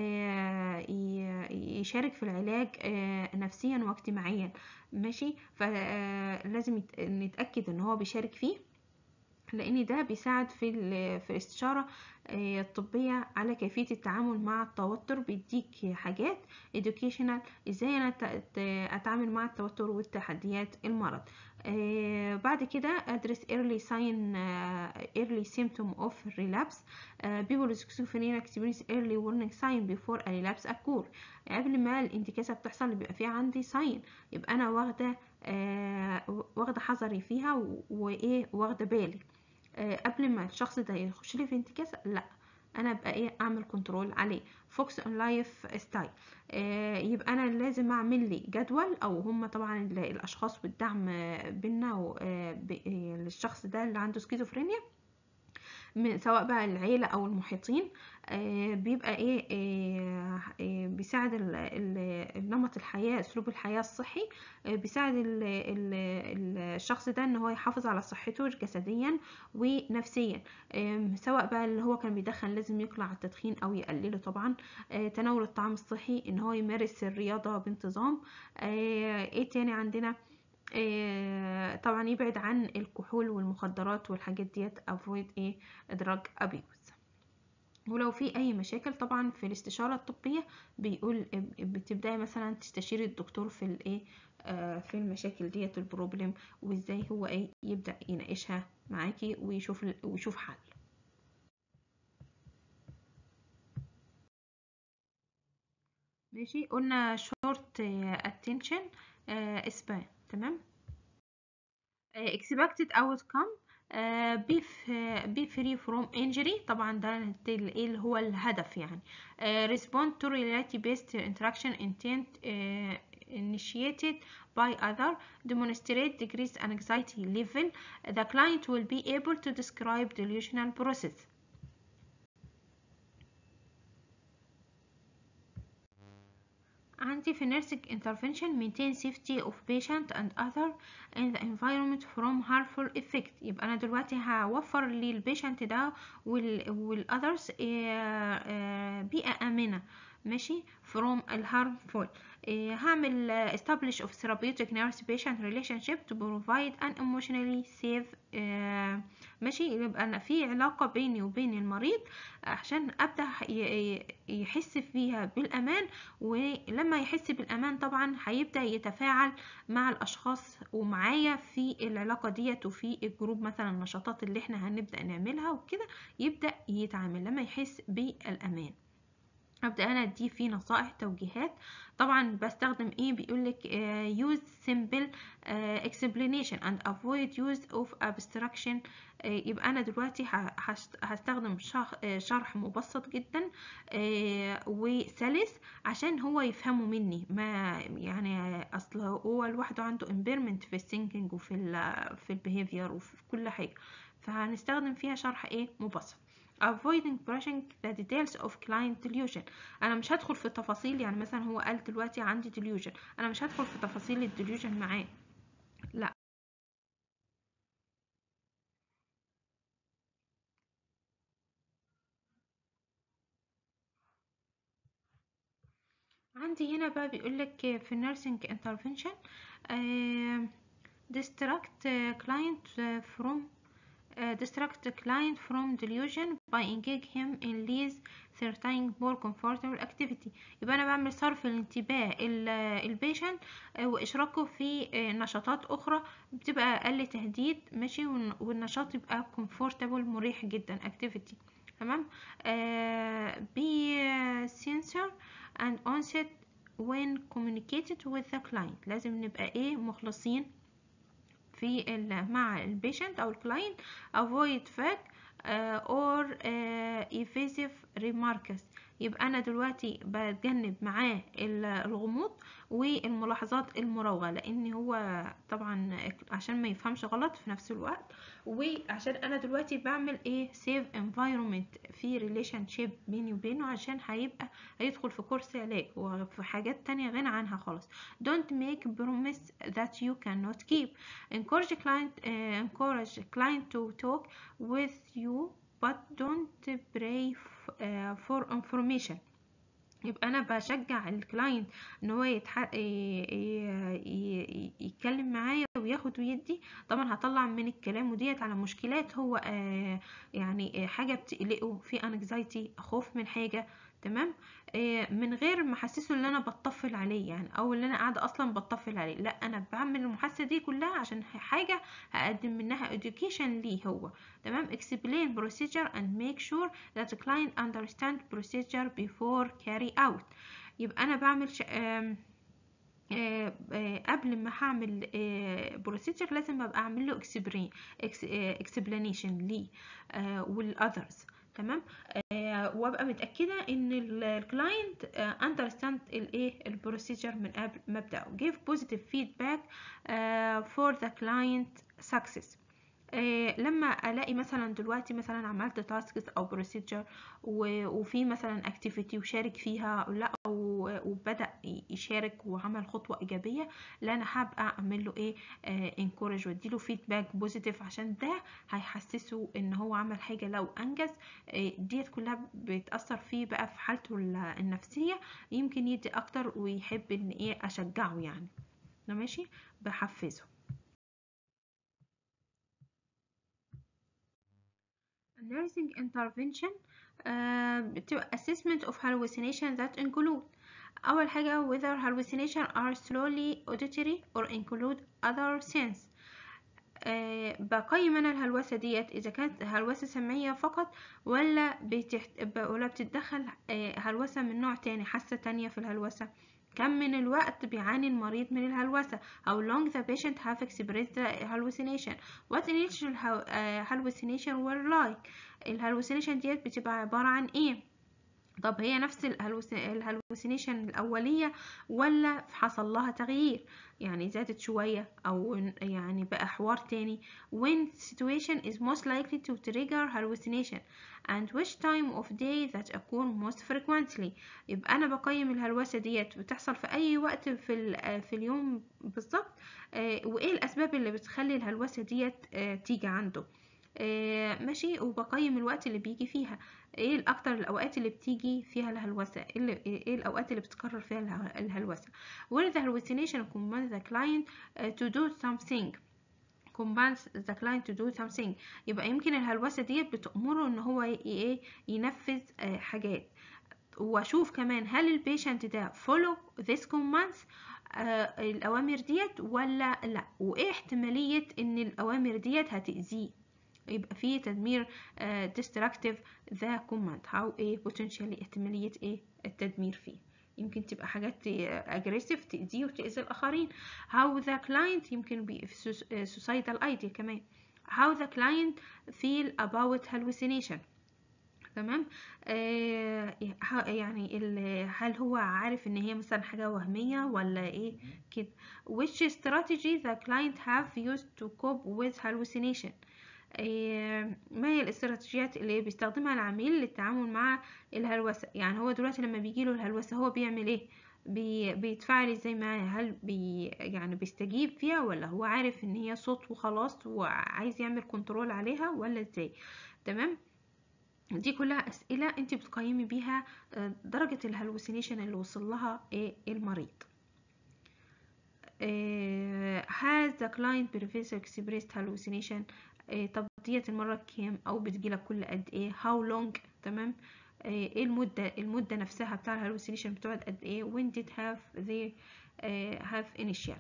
يشارك في العلاج نفسيا واجتماعيا ماشي فلازم نتأكد ان هو بيشارك فيه لان ده بيساعد في في الاستشاره الطبيه على كيفيه التعامل مع التوتر بيديك حاجات educational ازاي انا اتعامل مع التوتر والتحديات المرض آه بعد كده ادرس early sign uh, early symptom of relapse uh, people with schizophrenia experience early warning sign before a relapse occur قبل ما الانتكاسة بتحصل بيبقى في عندي ساين يبقى انا واخدة آه واخدة حذري فيها وايه واخدة بالي آه قبل ما الشخص ده يخش لي في انتكاسة لا انا ابقى ايه اعمل كنترول عليه فوكس اون لايف ستايل يبقى انا لازم اعمل لي جدول او هم طبعا الاشخاص والدعم بينا للشخص ده اللي عنده سكيزوفرينيا سواء بقى العيلة او المحيطين آه بيبقى ايه آه آه بيساعد نمط الحياة اسلوب الحياة الصحي بيساعد ال ال الشخص ده ان هو يحافظ على صحته جسديا ونفسيا سواء بقى اللي هو كان بيدخن لازم يقلع التدخين او يقلله طبعا تناول الطعام الصحي ان هو يمارس الرياضة بانتظام ايه تاني عندنا آه طبعا يبعد عن الكحول والمخدرات والحاجات ديت avoid ايه drug abuse ولو في اي مشاكل طبعا في الاستشاره الطبيه بيقول بتبداي مثلا تستشيري الدكتور في الايه آه في المشاكل ديت البروبلم وازاي هو ايه يبدا يناقشها معاكي ويشوف ويشوف حل ماشي قلنا short attention span تمام expected outcome be be free from injury طبعا ده ايه اللي هو الهدف يعني respond to reality based interaction intent initiated by other demonstrate decreased anxiety level the client will be able to describe delusional process عندي في nursing intervention maintain safety of patient and other in the environment from harmful effect يبقى انا دلوقتي هوفر للبيشنت ده والاذرز بيئة امنة ماشي from الهارمفول هعمل establish of therapeutic nurse patient relationship to provide an emotionally safe ماشي يبقى أنا في علاقة بيني وبين المريض عشان أبدأ يحس فيها بالأمان ولما يحس بالأمان طبعا هيبدأ يتفاعل مع الأشخاص ومعايا في العلاقة ديت وفي الجروب مثلا النشاطات اللي احنا هنبدأ نعملها وكده يبدأ يتعامل لما يحس بالأمان ابدا انا اديه فيه نصائح توجيهات طبعا بستخدم ايه بيقولك uh, use simple uh, explanation and avoid use of abstraction uh, يبقى انا دلوقتي هستخدم شرح مبسط جدا وسلس عشان هو يفهمه مني ما يعني اصل هو لوحده عنده impairment في الثينكينج وفي ال في البيهيفير وفي كل حاجه فهنستخدم فيها شرح ايه مبسط avoiding brushing the details of client delusion انا مش هدخل في التفاصيل يعني مثلا هو قال دلوقتي عندي delusion انا مش هدخل في تفاصيل الديليوجن معاه لا عندي هنا بقى بيقولك في nursing intervention uh, distract client from uh, distract the client from delusion by engage him in least certain more comfortable activity يبقى انا بعمل صرف الانتباه البيشنت واشراكه في نشاطات اخرى بتبقى اقل تهديد ماشي والنشاط يبقى comfortable مريح جدا activity تمام uh, be sensor and onset when communicated with the client لازم نبقى ايه مخلصين في مع البيشنت او الكلاينت avoid fake uh, or uh, evasive remarks يبقى انا دلوقتي بتجنب معاه الغموض والملاحظات المراوغه لان هو طبعا عشان ما يفهمش غلط في نفس الوقت وعشان انا دلوقتي بعمل ايه سيف انفايرمنت في ريليشن شيب بيني وبينه عشان هيبقى هيدخل في كورس علاج وفي حاجات تانية غنى عنها خالص don't make promise that you cannot keep encourage client uh, encourage client to talk with you but don't pray uh, for information يبقى انا بشجع الكلاينت ان هو يتح... يتكلم معايا وياخد ويدي طبعا هطلع من الكلام وديت على مشكلات هو آه يعني حاجه بتقلقه في انكزايتي خوف من حاجه تمام آه من غير ما احسسه ان انا بطفل عليه يعني او ان انا قاعده اصلا بطفل عليه لا انا بعمل المحادثه دي كلها عشان حاجه هقدم منها education ليه هو تمام explain procedure and make sure that the client understand procedure before carry out يبقى انا بعمل ش... آه آه آه قبل ما هعمل بروسيجر لازم ابقى اعمل له اكسبلانيشن ليه والاذرز تمام آه وابقى متاكده ان الكلاينت اندرستاند الايه البروسيجر من قبل ما ابداه give positive feedback uh, for the client success آه لما الاقي مثلا دلوقتي مثلا عملت تاسكس او بروسيجر وفي مثلا اكتيفيتي وشارك فيها لا وبدا يشارك وعمل خطوه ايجابيه لا انا هبقى اعمل له ايه انكورج واديله فيدباك بوزيتيف عشان ده هيحسسه ان هو عمل حاجه لو انجز آه ديت كلها بتاثر فيه بقى في حالته النفسيه يمكن يدي اكتر ويحب ان ايه اشجعه يعني ماشي بحفزه nursing intervention بتبقى uh, assessment of hallucination that include أول حاجة whether hallucination are slowly auditory or include other sense أه بقيم أنا الهلوسة ديت إذا كانت هلوسة سمعية فقط ولا بتحت... ولا بتتدخل أه هلوسة من نوع تاني حاسة تانية في الهلوسة كم من الوقت بيعاني المريض من الهلوسة How long the patient have experienced the hallucination What initial hallucination were like الهلوسينيشن ديت بتبقى عبارة عن ايه طب هي نفس الهلوسينيشن الأولية ولا حصل لها تغيير يعني زادت شوية أو يعني بقى حوار تاني when situation is most likely to trigger hallucination and which time of day that occur most frequently يبقى أنا بقيم الهلوسة ديت بتحصل في أي وقت في, في اليوم بالظبط وإيه الأسباب اللي بتخلي الهلوسة ديت تيجي عنده آه ماشي وبقيم الوقت اللي بيجي فيها ايه الاكتر الاوقات اللي بتيجي فيها الهلوسه ايه, إيه الاوقات اللي بتتكرر فيها الهلوسه where the hallucination commands the client uh, to do something commands the client to do something يبقى يمكن الهلوسه ديت بتأمره ان هو ايه ينفذ آه حاجات واشوف كمان هل البيشنت ده follow this commands آه الاوامر ديت ولا لا وايه احتماليه ان الاوامر ديت هتأذيه يبقى في تدمير uh, destructive the command how ايه potentially احتمالية ايه التدمير فيه يمكن تبقى حاجات aggressive تأذيه وتأذي الآخرين how the client يمكن بي suicidal idea كمان how the client feel about hallucination تمام آه يعني هل هو عارف ان هي مثلا حاجه وهميه ولا ايه كده which strategy the client have used to cope with hallucination ما هي الاستراتيجيات اللي بيستخدمها العميل للتعامل مع الهلوسة يعني هو دلوقتي لما بيجيله الهلوسة هو بيعمل ايه بي بيتفاعل ازاي معاها هل بي يعني بيستجيب فيها ولا هو عارف ان هي صوت وخلاص وعايز يعمل كنترول عليها ولا ازاي تمام دي كلها اسئله انت بتقيمي بيها درجه الهلوسينيشن اللي وصل لها ايه المريض has the client previously expressed hallucination طب ديت المرة كام أو بتجيلك كل قد إيه how long تمام إيه المدة المدة نفسها بتاع الهلوسينيشن بتقعد قد إيه when did have they uh, have initial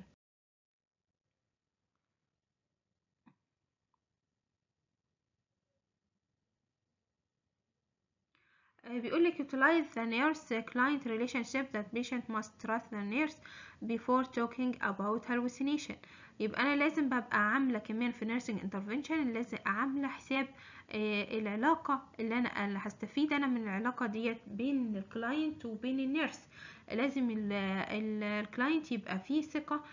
بيقول لك utilize the nurse client relationship that patient must trust the nurse before talking about hallucination يبقى انا لازم ببقى عامله كمان في nursing intervention لازم عامله حساب آه العلاقه اللي انا اللي هستفيد انا من العلاقه ديت بين الكلاينت وبين النيرس لازم الكلاينت يبقى فيه ثقه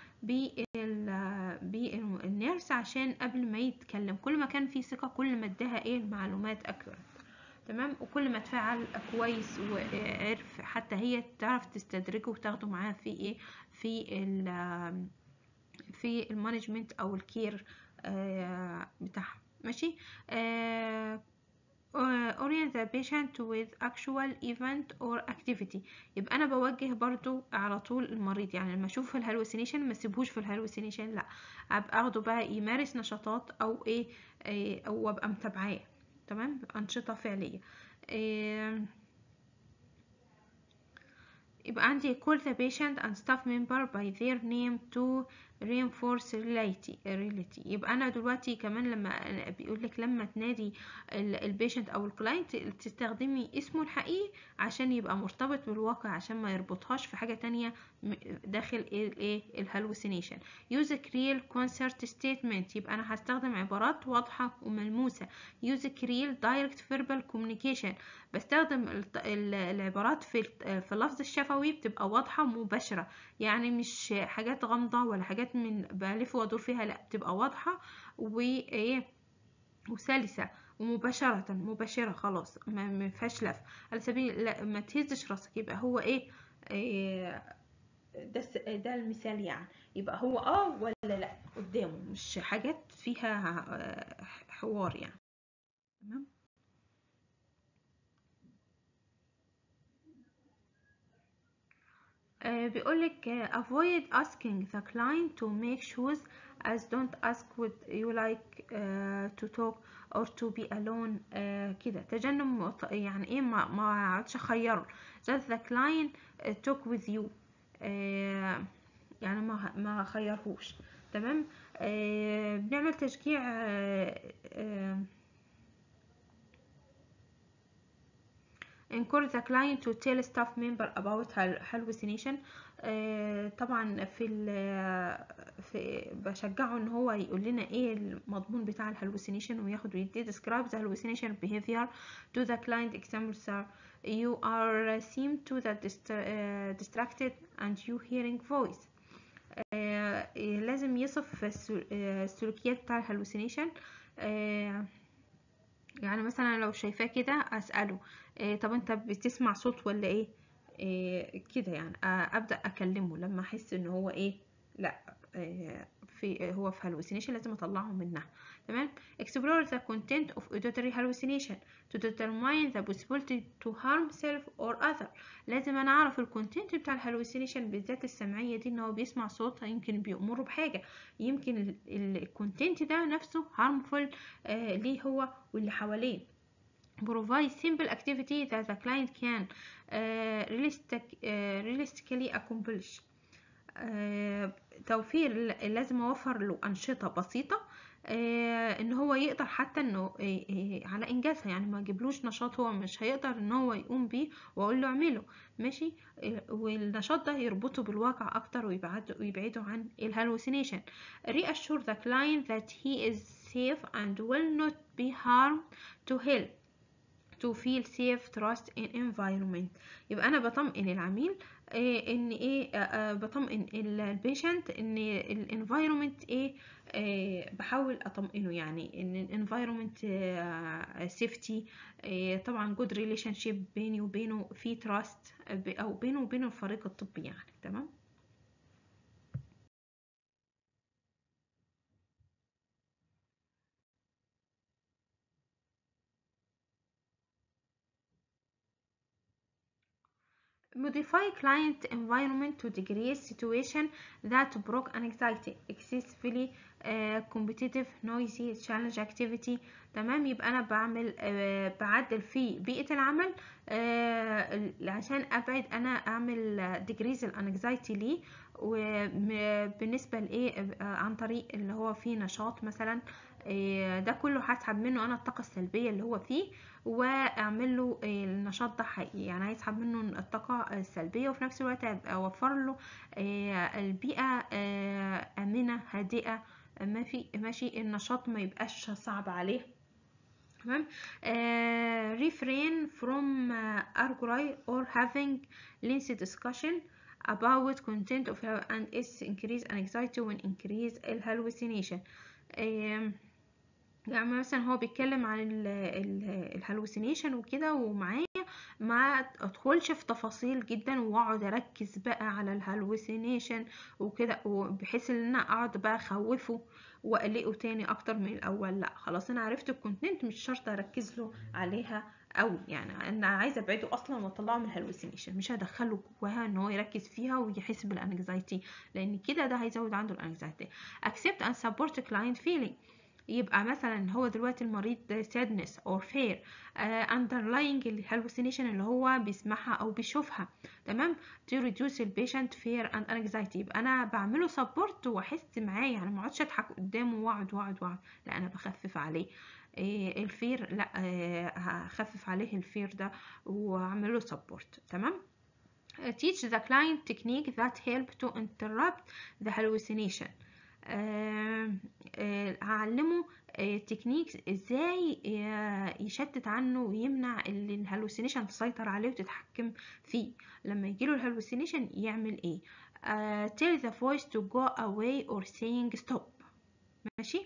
بالنيرس عشان قبل ما يتكلم كل ما كان فيه ثقه كل ما اداها ايه المعلومات اكتر تمام وكل ما اتفاعل كويس وعرف حتى هي تعرف تستدرجه وتاخده معاها في ايه في ال في المانجمنت او الكير بتاعها ماشي orient the patient with actual event or activity يبقى انا بوجه برضو على طول المريض يعني لما اشوف الهلوسينيشن ما اسيبهوش في الهلوسينيشن لا ابقى اخده بقى يمارس نشاطات او ايه, إيه او ابقى متابعاه تمام أنشطة فعلية إيه يبقى عندي call the patient and staff member by their name to reinforce reality reality يبقى انا دلوقتي كمان لما بيقول لك لما تنادي البيشنت او الكلاينت تستخدمي اسمه الحقيقي عشان يبقى مرتبط بالواقع عشان ما يربطهاش في حاجه تانية داخل الايه الهلوسينيشن use real concert statement يبقى انا هستخدم عبارات واضحه وملموسه use real direct verbal communication بستخدم العبارات في في اللفظ الشفوي بتبقى واضحه ومباشره يعني مش حاجات غامضه ولا حاجات من بلف وادور فيها لا بتبقى واضحه وايه وسلسه ومباشرة مباشرة خلاص ما فيهاش لف على سبيل لا ما تهزش راسك يبقى هو ايه, إيه ده ده المثال يعني يبقى هو اه ولا لا قدامه مش حاجات فيها حوار يعني تمام آه بيقولك avoid asking the client to make shoes as don't ask would you like uh, to talk or to be alone uh, كده تجنب يعني ايه ما ما اقعدش اخيره just the client uh, talk with you uh, يعني ما ما خيرهوش تمام uh, بنعمل تشجيع uh, uh, encourage the client to tell staff member about hallucination آه طبعا في في بشجعه ان هو يقول لنا ايه المضمون بتاع الهلوسينيشن وياخد ويدي describe the hallucination behavior to the client example sir you are seem to the dist uh, distracted and you hearing voice آه لازم يصف السلوكيات بتاع الهلوسينيشن آه يعني مثلا لو شايفاه كده اساله إيه طب انت بتسمع صوت ولا ايه, إيه كده يعني ابدا اكلمه لما احس ان هو ايه لا إيه في هو في hallucination لازم اطلعه منها تمام explore the content of auditory hallucination to determine the possibility to harm self or other لازم انا اعرف الكونتنت بتاع الهلوسينيشن بالذات السمعيه دي ان هو بيسمع صوت يمكن بيأمره بحاجه يمكن الكونتنت ده نفسه harmful آه ليه هو واللي حواليه provide simple activity that the client can uh, realistic, uh, realistically accomplish uh, توفير لازم اوفر له انشطه بسيطه آه ان هو يقدر حتى انه آه آه على انجازها يعني ما اجيبلوش نشاط هو مش هيقدر ان هو يقوم بيه واقول له اعمله ماشي والنشاط ده يربطه بالواقع اكتر ويبعده ويبعده عن الهلوسينيشن reassure the client that he is safe and will not be harmed to help to feel safe trust in environment يبقى انا بطمئن العميل إيه ان ايه آه بطمئن البيشنت ان الانفايرومنت ايه آه بحاول اطمئنه يعني ان الانفايرومنت سيفتي آه طبعا جود ريليشن شيب بيني وبينه في تراست او بينه وبين الفريق الطبي يعني تمام modify client environment to decrease situation that provoke anxiety excessively uh, competitive noisy challenge activity تمام يبقى انا بعمل uh, بعدل في بيئة العمل uh, عشان ابعد انا اعمل decrease الانكزايتي ليه وبالنسبة لإيه عن طريق اللي هو فيه نشاط مثلا إيه، ده كله هسحب منه انا الطاقة السلبية اللي هو فيه واعمل له إيه، النشاط ده حقيقي يعني هيسحب منه الطاقة السلبية وفي نفس الوقت هبقى اوفر له إيه، البيئة آه، امنة هادئة ما في ماشي النشاط ما يبقاش صعب عليه تمام آه refrain from uh, arguing or having lengthy discussion about content of and its increase anxiety when increase الhallucination آه يعني مثلا هو بيتكلم عن الهلوسينيشن وكده ومعايا ما ادخلش في تفاصيل جدا واقعد اركز بقى على الهلوسينيشن وكده بحيث ان انا اقعد بقى اخوفه واقلقه تاني اكتر من الاول لا خلاص انا عرفت الكونتنت مش شرط اركز له عليها قوي يعني انا عايزه ابعده اصلا واطلعه من الهلوسينيشن مش هدخله جواها ان هو يركز فيها ويحس بالانكزايتي لان كده ده هيزود عنده الانكزايتي accept and support client feeling يبقى مثلا هو دلوقتي المريض sadness or fear uh, underlying hallucination اللي هو بيسمعها او بيشوفها تمام to reduce the patient fear and anxiety يبقى انا بعمله support واحس معاه يعني ما اقعدش اضحك قدامه واقعد واقعد واقعد لا انا بخفف عليه إيه الفير لا إيه هخفف عليه الفير ده واعمله support تمام teach the client technique that help to interrupt the hallucination آه آه هعلمه آه تكنيك ازاي يشتت عنه ويمنع الهلوسينيشن تسيطر عليه وتتحكم فيه لما يجيله الهلوسينيشن يعمل ايه tell the voice to go away or saying stop ماشي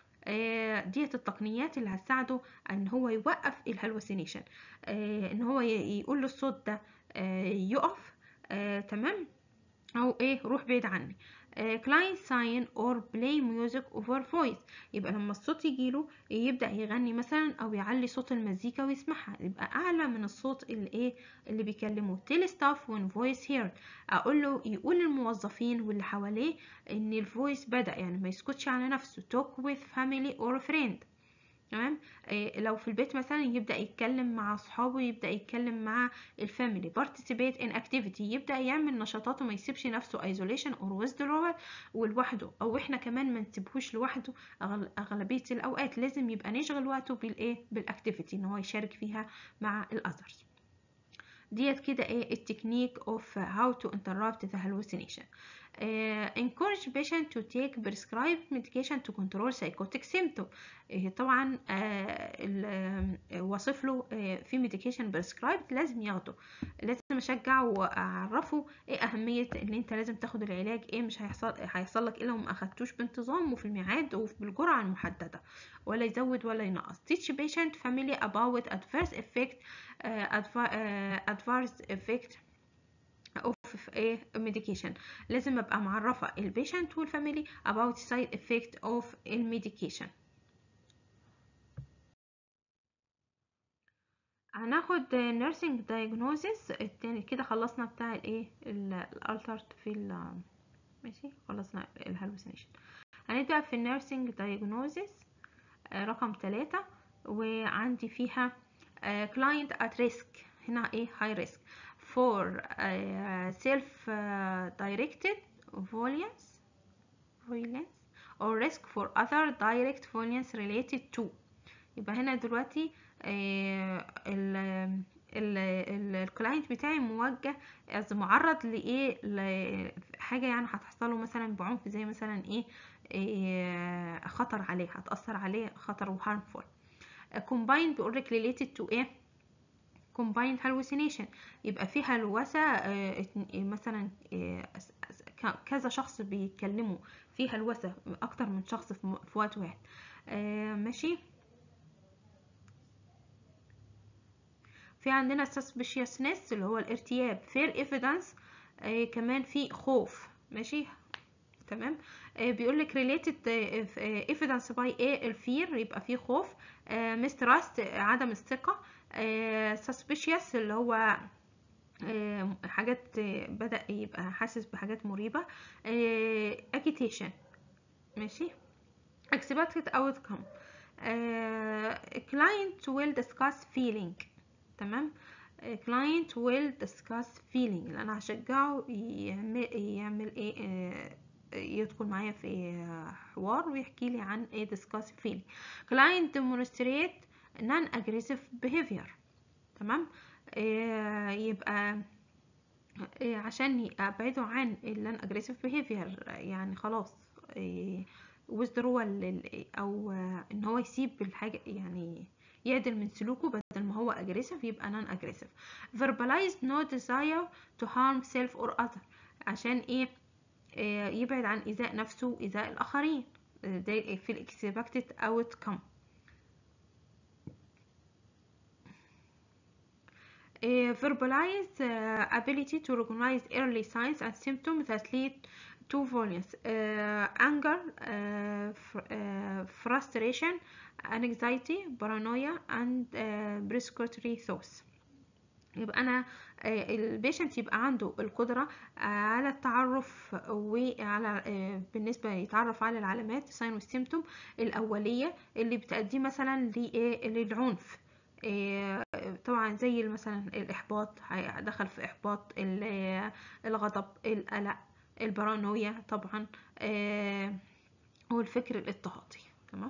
ديت التقنيات اللي هتساعده ان هو يوقف الهلوسينيشن ان هو يقول له الصوت ده يقف تمام او ايه روح بعيد عني كلاين ساين اور بلاي ميوزك اوفر فويس يبقى لما الصوت يجيله يبدا يغني مثلا او يعلي صوت المزيكا ويسمعها يبقى اعلى من الصوت اللي ايه اللي بيكلمه تيل ستاف وين فويس هير اقول له يقول للموظفين واللي حواليه ان الفويس بدا يعني ما يسكتش على نفسه توك with family or friend تمام إيه لو في البيت مثلا يبدا يتكلم مع اصحابه يبدا يتكلم مع الفاميلي participate in activity يبدا يعمل نشاطات وما يسيبش نفسه isolation or withdrawal ولوحده او احنا كمان ما نسيبهوش لوحده اغلبيه الاوقات لازم يبقى نشغل وقته بالايه بالاكتيفيتي ان هو يشارك فيها مع الاذرز ديت كده ايه التكنيك اوف هاو تو interrupt the hallucination uh, encourage patient to take prescribed medication to control psychotic symptom uh, طبعا uh, وصف له uh, في medication prescribed لازم ياخده لازم اشجعه واعرفه ايه اهميه ان انت لازم تاخد العلاج ايه مش هيحصل هيحصل لك الا لو ما اخدتوش بانتظام وفي الميعاد وبالجرعه المحدده ولا يزود ولا ينقص teach patient family about adverse effect adverse effect اوف ايه medication لازم ابقى معرفه البيشنت والفاميلي about side effect of الميديكيشن هناخد nursing diagnosis التاني كده خلصنا بتاع الايه الالترت في ال ماشي خلصنا الهلوسينيشن هنبدأ في النيرسينج diagnosis رقم ثلاثة وعندي فيها client at risk هنا ايه high risk for uh, self uh, directed violence violence or risk for other direct violence related to يبقى هنا دلوقتي الكلاينت بتاعي موجه معرض لايه لحاجه يعني هتحصله مثلا بعنف زي مثلا ايه, إيه خطر عليه هتاثر عليه خطر وهارمفول combined بيقولك related to ايه combined hallucination يبقى في هلوسة آه مثلا آه كذا شخص بيتكلموا في هلوسة أكتر من شخص في وقت واحد آه ماشي في عندنا suspiciousness اللي هو الارتياب fair evidence كمان في خوف ماشي تمام بيقول لك related evidence by ايه الفير يبقى فيه خوف mistrust عدم الثقة suspicious اللي هو حاجات بدأ يبقى حاسس بحاجات مريبة agitation ماشي expected outcome client will discuss feeling تمام client will discuss feeling اللي انا هشجعه يعمل, يعمل ايه آه، يدخل معايا في حوار ويحكي لي عن ايه discuss feeling client demonstrate non aggressive behavior تمام آه، يبقى آه، عشان ابعده عن ال non aggressive behavior يعني خلاص آه، withdrawal لل- او آه، ان هو يسيب الحاجة يعني يعدل من سلوكه بدل ما هو aggressive يبقى non aggressive verbalize no desire to harm self or other عشان ايه آه، يبعد عن ايذاء نفسه وايذاء الاخرين آه، ده في ال expected outcome Uh, verbalize uh, ability to recognize early signs and symptoms that lead to violence, uh, anger, uh, fr- uh, frustration, anxiety, paranoia, and uh, prescriptory thoughts. يبقى انا البيشنت يبقى عنده القدرة آه، على التعرف وعلى آه، بالنسبة يتعرف على العلامات ساين والسيمتوم الأولية اللي بتأدي مثلا لإيه؟ للعنف آه، طبعا زي مثلا الإحباط دخل في إحباط ال- الغضب القلق البارانويا طبعا آه، والفكر الاضطهادي تمام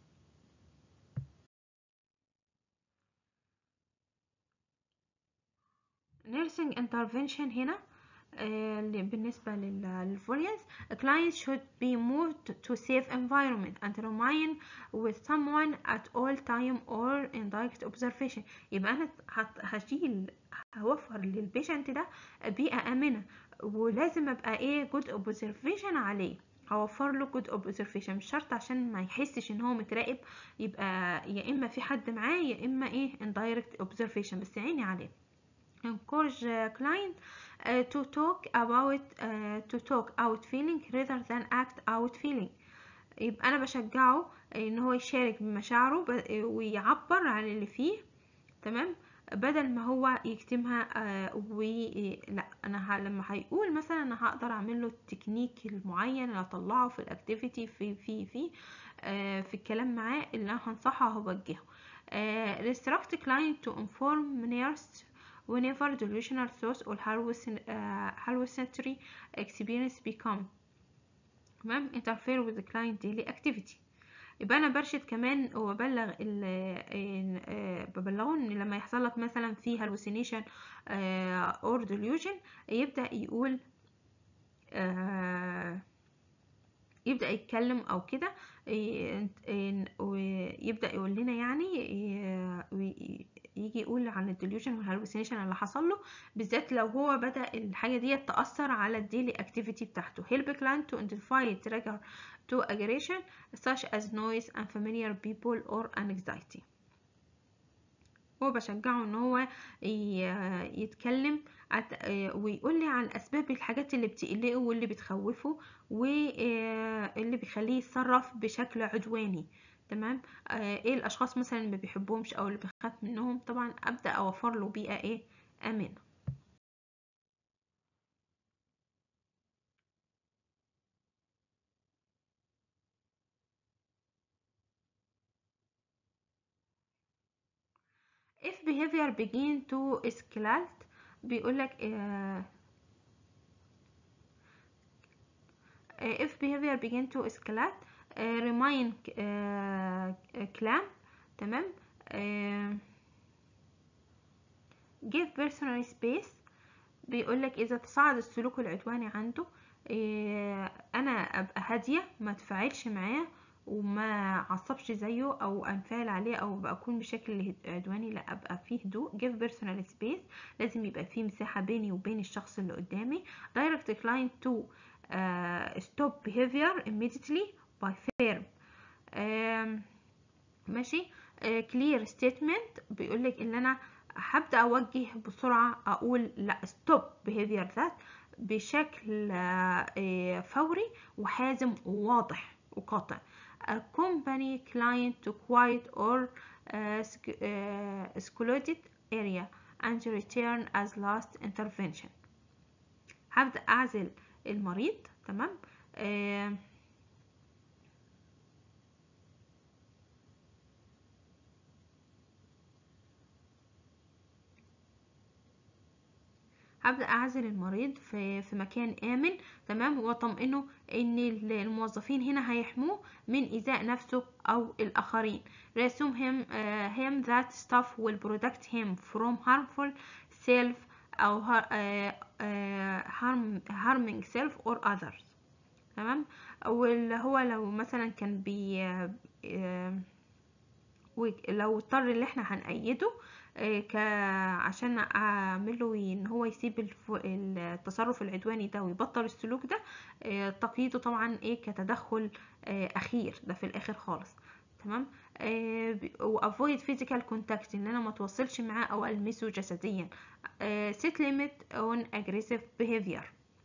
nursing intervention هنا آه، اللي بالنسبة للفوليانس clients should be moved to safe environment and remain with someone at all time or in direct observation يبقى أنا هت- هشيل هوفر للبيشنت ده بيئة آمنة ولازم أبقى إيه good observation عليه هوفر له good observation مش شرط عشان ما يحسش ان هو متراقب يبقى يا اما في حد معاه يا اما ايه indirect observation بس عيني عليه encourage uh, client uh, to talk about uh, to talk out feeling rather than act out feeling يبقى انا بشجعه ان هو يشارك بمشاعره ب- ويعبر عن اللي فيه تمام بدل ما هو يكتمها آه و لا انا ه... لما هيقول مثلا انا هقدر اعمل له التكنيك المعين اللي اطلعه في الاكتيفيتي في في في آه في الكلام معاه اللي انا هنصحه وهوجهه آه instruct client to inform nurse whenever delusional thoughts or hallucin- آه hallucinatory experience become تمام interfere with the client daily activity يبقى انا برشد كمان وببلغ ال إن- آه، ببلغه ان لما يحصل لك مثلا في hallucination آه، or delusion يبدأ يقول آه، يبدأ يتكلم او كده إيه، إن- ويبدأ يقول لنا يعني إيه، وي- يجي يقول عن الديليوجن والهلوسينيشن اللي حصل له بالذات لو هو بدأ الحاجة دي تأثر على الديلي اكتيفيتي بتاعته help client to identify trigger to aggression such as noise unfamiliar people or anxiety هو بشجعه ان هو ي- يتكلم عت- ويقول لي عن اسباب الحاجات اللي بتقلقه واللي بتخوفه واللي بيخليه يتصرف بشكل عدواني تمام آه، ايه الاشخاص مثلا اللي ما بيحبهمش او اللي بيخاف منهم طبعا ابدا اوفر له بيئه ايه امنه if behavior begin to escalate بيقولك آه Uh, if behavior begin to escalate uh, remain uh, calm تمام uh, give personal space بيقولك إذا تصاعد السلوك العدواني عنده آه، أنا أبقى هادية ما تفاعلش معاه وما عصبش زيه أو أنفعل عليه أو أكون بشكل عدواني لا أبقى فيه هدوء give personal space لازم يبقى فيه مساحة بيني وبين الشخص اللي قدامي direct client to uh, stop behavior immediately by firm آم، ماشي آه، clear statement بيقولك ان انا هبدأ اوجه بسرعة اقول لا stop behavior that بشكل آه، آه، فوري وحازم وواضح وقاطع accompany client to quiet or uh, sec- uh, secluded area and return as last intervention هبدأ أعزل المريض تمام آه هبدأ أعزل المريض في, في مكان آمن تمام وأطمئنه إن الموظفين هنا هيحموه من إيذاء نفسه أو الآخرين assume him, uh, him that staff will protect him from harmful self أو uh, uh, harm, harming self or others تمام واللي هو لو مثلا كان بي لو اضطر اللي احنا هنأيده ك عشان اعمله ان هو يسيب التصرف العدواني ده ويبطل السلوك ده تقييده طبعا ايه كتدخل اخير ده في الاخر خالص تمام و avoid physical contact ان انا ما اتوصلش معاه او المسه جسديا set limit on aggressive behavior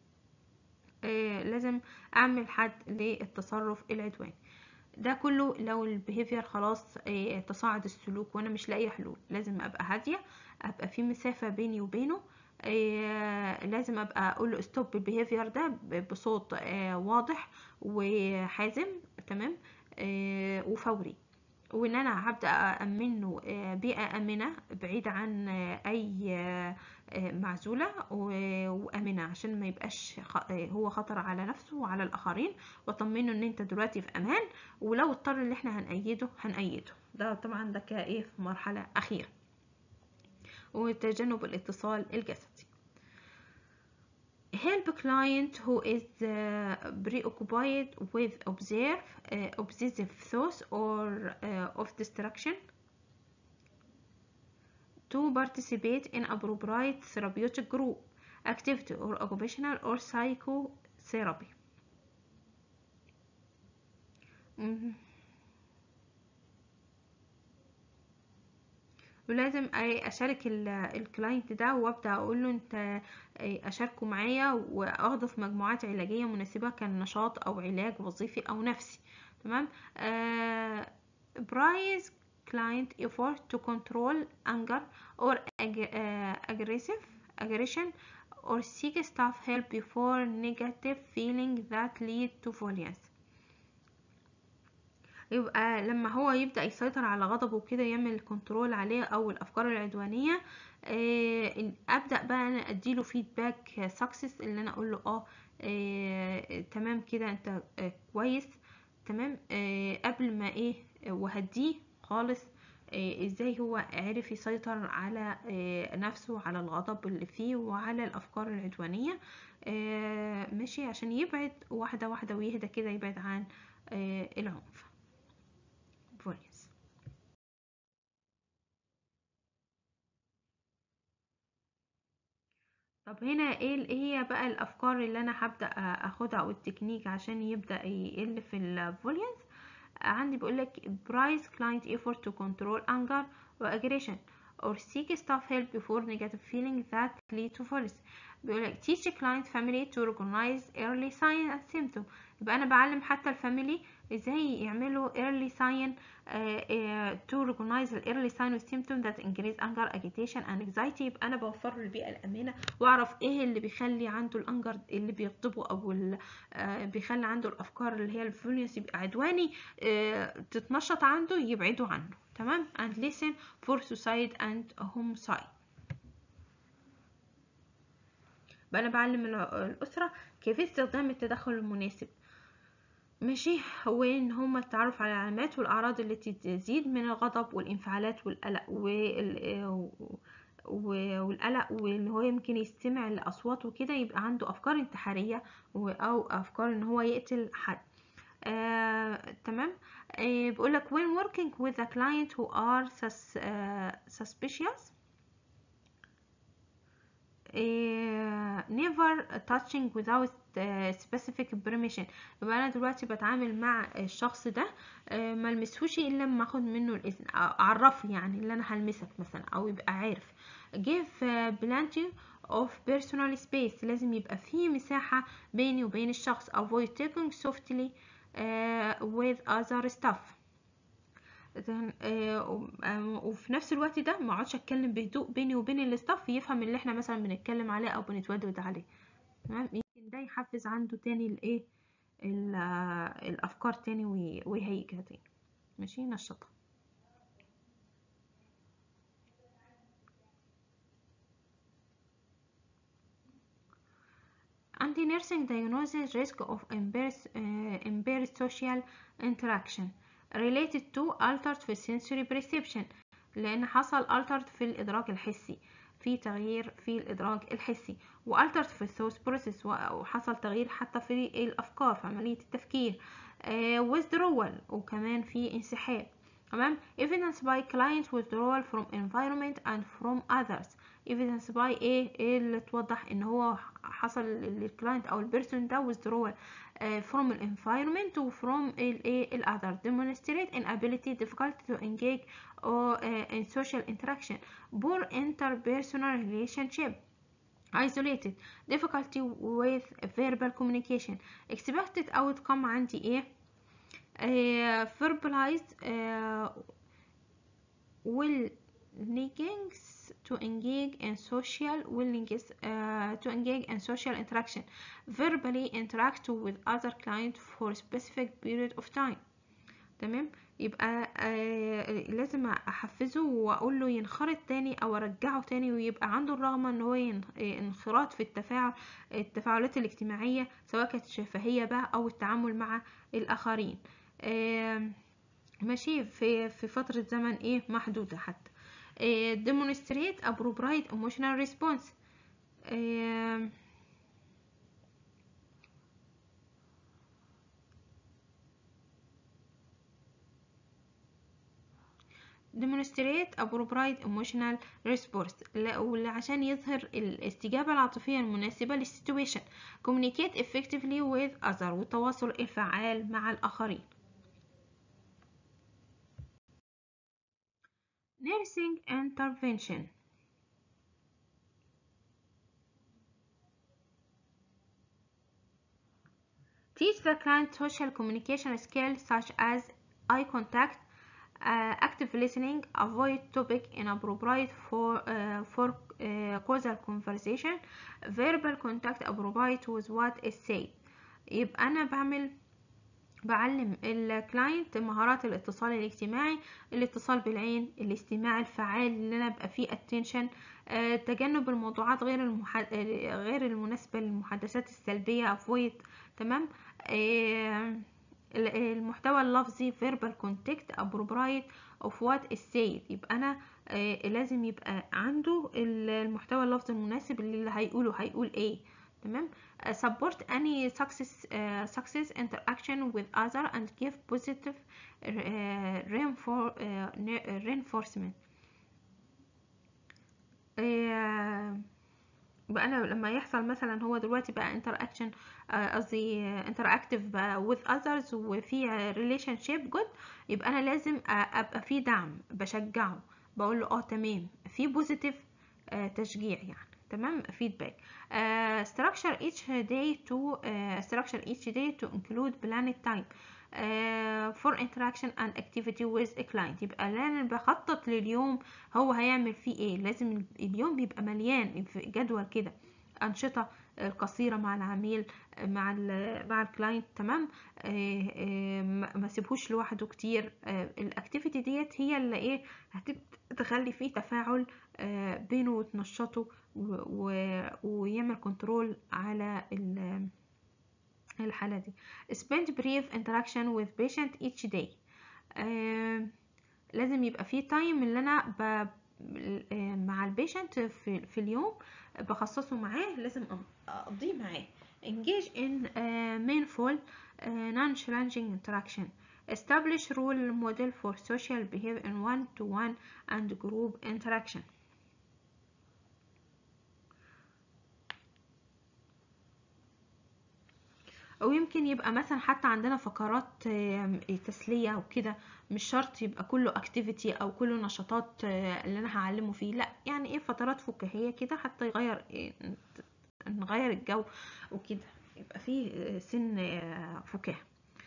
لازم اعمل حد للتصرف العدواني ده كله لو البيهيفير خلاص تصاعد السلوك وانا مش لاقيه حلول لازم ابقى هاديه ابقى في مسافه بيني وبينه لازم ابقى اقول له ستوب البيهيفير ده بصوت واضح وحازم تمام وفوري وان انا هبدا امنه بيئه امنه بعيده عن اي معزوله وامنه عشان ما يبقاش هو خطر على نفسه وعلى الاخرين واطمنه ان انت دلوقتي في امان ولو اضطر ان احنا هنأيده هنأيده ده طبعا ده كايه في مرحله اخيره وتجنب الاتصال الجسدي help client who is uh, preoccupied with observe uh, obsessive thoughts or uh, of distraction to participate in appropriate therapeutic group activity or occupational or psychotherapy ولازم اشارك الكلاينت ده وابدا اقول له انت اشاركه معايا واخده في مجموعات علاجيه مناسبه كنشاط او علاج وظيفي او نفسي تمام برايز client effort to control anger or ag uh, aggressive aggression or seek staff help before negative feeling that lead to violence يبقى لما هو يبدأ يسيطر على غضبه وكده يعمل كنترول عليه او الافكار العدوانية آه ابدأ بقى انا اديله فيدباك سكسس اللي انا اقول له اه, آه تمام كده انت آه كويس تمام آه قبل ما ايه وهديه خالص آه ازاي هو عرف يسيطر على آه نفسه على الغضب اللي فيه وعلى الافكار العدوانية آه ماشي عشان يبعد واحدة واحدة ويهدى كده يبعد عن آه العنف فوليس طب هنا ايه هي بقى الافكار اللي انا هبدا اخدها او التكنيك عشان يبدا يقل في الفولينس عندي بيقولك price client effort to control anger or aggression or seek staff help before negative feelings that lead to violence بيقولك teach client family to recognize early sign and symptom يبقى انا بعلم حتى الفاميلي ازاي يعملوا early sign uh, uh, to recognize the early sign and symptom that increase anger agitation and anxiety يبقى انا بوفر له البيئه الامنه واعرف ايه اللي بيخلي عنده الانجر اللي بيغضبه او uh, بيخلي عنده الافكار اللي هي الفولينس يبقى عدواني تتنشط عنده يبعدوا عنه تمام and listen for suicide and homicide بقى انا بعلم الاسره كيفيه استخدام التدخل المناسب ماشي هو ان هما التعرف على العلامات والاعراض التي تزيد من الغضب والانفعالات والقلق وال والقلق وان هو يمكن يستمع لاصوات وكده يبقى عنده افكار انتحاريه او افكار ان هو يقتل حد آه، تمام آه، بيقولك when working with a client who are sus, uh, suspicious uh, never touching without specific permission يبقى انا دلوقتي بتعامل مع الشخص ده ما المسهوش الا لما اخد منه الاذن اعرفه يعني اللي انا هلمسك مثلا او يبقى عارف give plenty of personal space لازم يبقى في مساحة بيني وبين الشخص avoid taking softly uh, with other stuff وفي نفس الوقت ده ما اقعدش اتكلم بهدوء بيني وبين الاستاف يفهم اللي احنا مثلا بنتكلم عليه او بنتودد عليه تمام يمكن ده يحفز عنده تاني الايه الافكار تاني ويهيجها تاني ماشي نشطها anti nursing diagnosis risk of impaired, uh, impaired social interaction related to altered في sensory perception لأن حصل altered في الإدراك الحسي في تغيير في الإدراك الحسي و altered في الثوث process وحصل تغيير حتى في الأفكار في عملية التفكير uh, withdrawal وكمان في انسحاب تمام evidence by client withdrawal from environment and from others evidence by ايه ايه اللي توضح ان هو حصل للكلاينت او البيرسون ده withdrawal uh, from the environment و from الايه الاذر demonstrate inability difficulty to engage or uh, in social interaction poor interpersonal relationship isolated difficulty with verbal communication expected outcome عندي ايه uh, verbalized uh, willingness to engage in social willingness uh, to engage in social interaction verbally interact with other clients for a specific period of time تمام يبقى آه لازم احفزه واقول له ينخرط تاني او ارجعه تاني ويبقى عنده الرغبه ان هو انخراط في التفاعل التفاعلات الاجتماعيه سواء كانت شفهيه بقى او التعامل مع الاخرين آه ماشي في في فتره زمن ايه محدوده حتى آه demonstrate appropriate emotional response آه demonstrate appropriate emotional response واللي عشان يظهر الاستجابة العاطفية المناسبة للسيتويشن communicate effectively with other والتواصل الفعال مع الآخرين nursing intervention teach the client social communication skills such as eye contact uh, active listening, avoid topic inappropriate for uh, for uh, causal conversation, verbal contact appropriate with what is said. يبقى أنا بعمل بعلم الكلاينت مهارات الاتصال الاجتماعي الاتصال بالعين الاستماع الفعال اللي انا ابقى فيه attention آه، تجنب الموضوعات غير المحد... غير المناسبة للمحادثات السلبية avoid تمام آه، المحتوى اللفظي verbal contact appropriate of what is said يبقى انا آه لازم يبقى عنده المحتوى اللفظي المناسب اللي هيقوله هيقول ايه تمام uh, support any success uh, success interaction with other and give positive uh, reinfor, uh, reinforcement uh, بقى انا لما يحصل مثلا هو دلوقتي بقى انتراكشن قصدي انتراكتيف بقى with others وفي ريليشن شيب جود يبقى انا لازم ابقى في دعم بشجعه بقول له اه تمام في بوزيتيف تشجيع يعني تمام فيدباك uh, structure each day to uh, structure each day to include planned time uh, for interaction and activity with a client يبقى انا بخطط لليوم هو هيعمل فيه ايه لازم اليوم بيبقى مليان في جدول كده انشطه قصيره مع العميل مع ال مع الكلاينت تمام آه آه ما سيبهوش لوحده كتير آه الاكتيفيتي ديت هي اللي ايه هتخلي فيه تفاعل آه بينه وتنشطه ويعمل كنترول على الحالة دي spend brief interaction with patient each day آه لازم يبقى في تايم اللي انا ب... مع البيشنت في, في اليوم بخصصه معاه لازم اقضيه معاه engage in uh, meaningful uh, non-challenging interaction establish role model for social behavior in one-to-one and group interaction او يمكن يبقى مثلا حتى عندنا فقرات تسليه وكده مش شرط يبقى كله اكتيفيتي او كله نشاطات اللي انا هعلمه فيه لا يعني ايه فترات فكاهيه كده حتى يغير نغير الجو وكده يبقى فيه سن فكاهه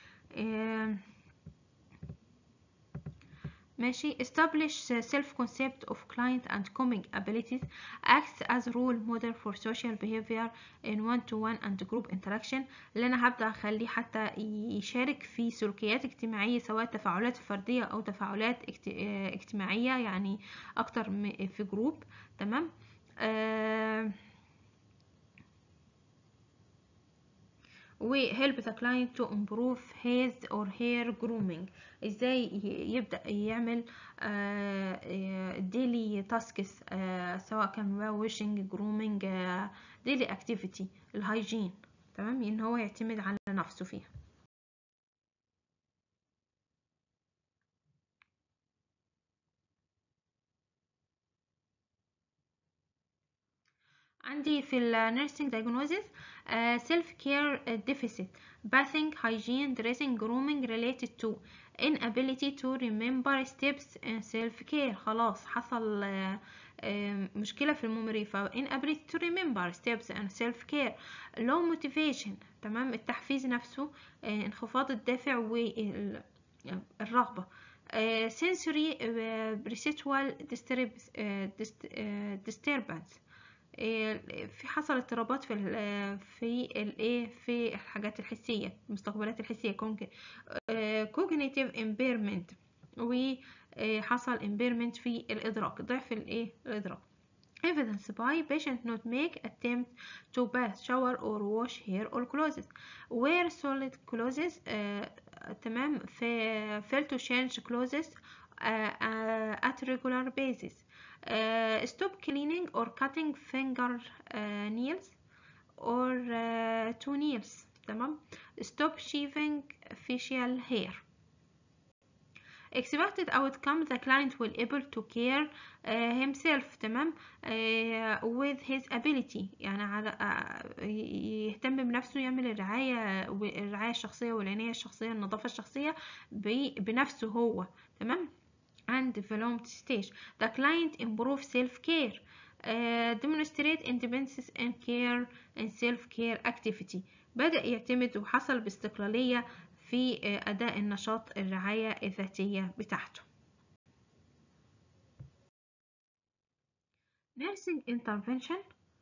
ماشي establish self concept of client and coming abilities acts as role model for social behavior in one to one and group interaction اللي انا هبدا اخليه حتى يشارك في سلوكيات اجتماعيه سواء تفاعلات فرديه او تفاعلات اجتماعيه يعني اكتر في جروب تمام آه و help the client to improve his or her grooming ازاي ي- يبدأ يعمل daily tasks آه، سواء كان بقى washing grooming آه، daily activity الهايجين تمام ان هو يعتمد على نفسه فيها عندي في ال nursing diagnosis uh, self care deficit bathing hygiene dressing grooming related to inability to remember steps in self care خلاص حصل uh, uh, مشكلة في الميموري ف inability to remember steps in self care low motivation تمام التحفيز نفسه uh, انخفاض الدافع والرغبة uh, sensory uh, perceptual disturbance, uh, dist- uh, disturbance في حصل اضطرابات في ال في الايه في الحاجات الحسيه المستقبلات الحسيه cognitive impairment وحصل impairment في الادراك ضعف الايه الادراك evidence by patient not make attempt to bath shower or wash hair or clothes wear solid clothes آه تمام في fail to change clothes آه آه at regular basis uh, stop cleaning or cutting finger uh, nails or uh, toenails تمام stop shaving facial hair expected outcome the client will able to care uh, himself تمام uh, with his ability يعني على uh, يهتم بنفسه يعمل الرعاية الرعاية الشخصية والعناية الشخصية النظافة الشخصية بنفسه هو تمام and developed stage. The client improve self-care, uh, demonstrate independence and care and self-care activity. بدأ يعتمد وحصل باستقلالية في uh, أداء النشاط الرعاية الذاتية بتاعته. Nursing intervention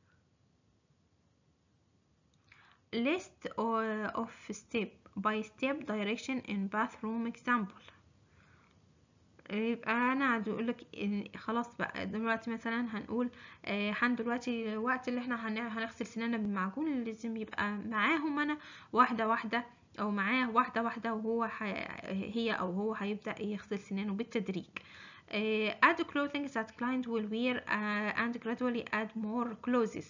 list of step by step direction in bathroom example يبقى انا عايز اقولك خلاص بقى دلوقتي مثلا هنقول هن دلوقتي الوقت اللي احنا هنغسل سنانا بالمعجون لازم يبقى معاهم انا واحده واحده او معاه واحده واحده وهو هي او هو هيبدا يغسل سنانه بالتدريج add clothing that client will wear uh, and gradually add more clothes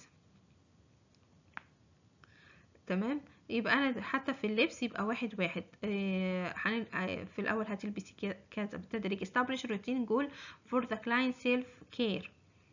تمام يبقى انا حتى في اللبس يبقى واحد واحد آه في الاول هتلبسي كذا بالتدريج establish routine goal for the client self care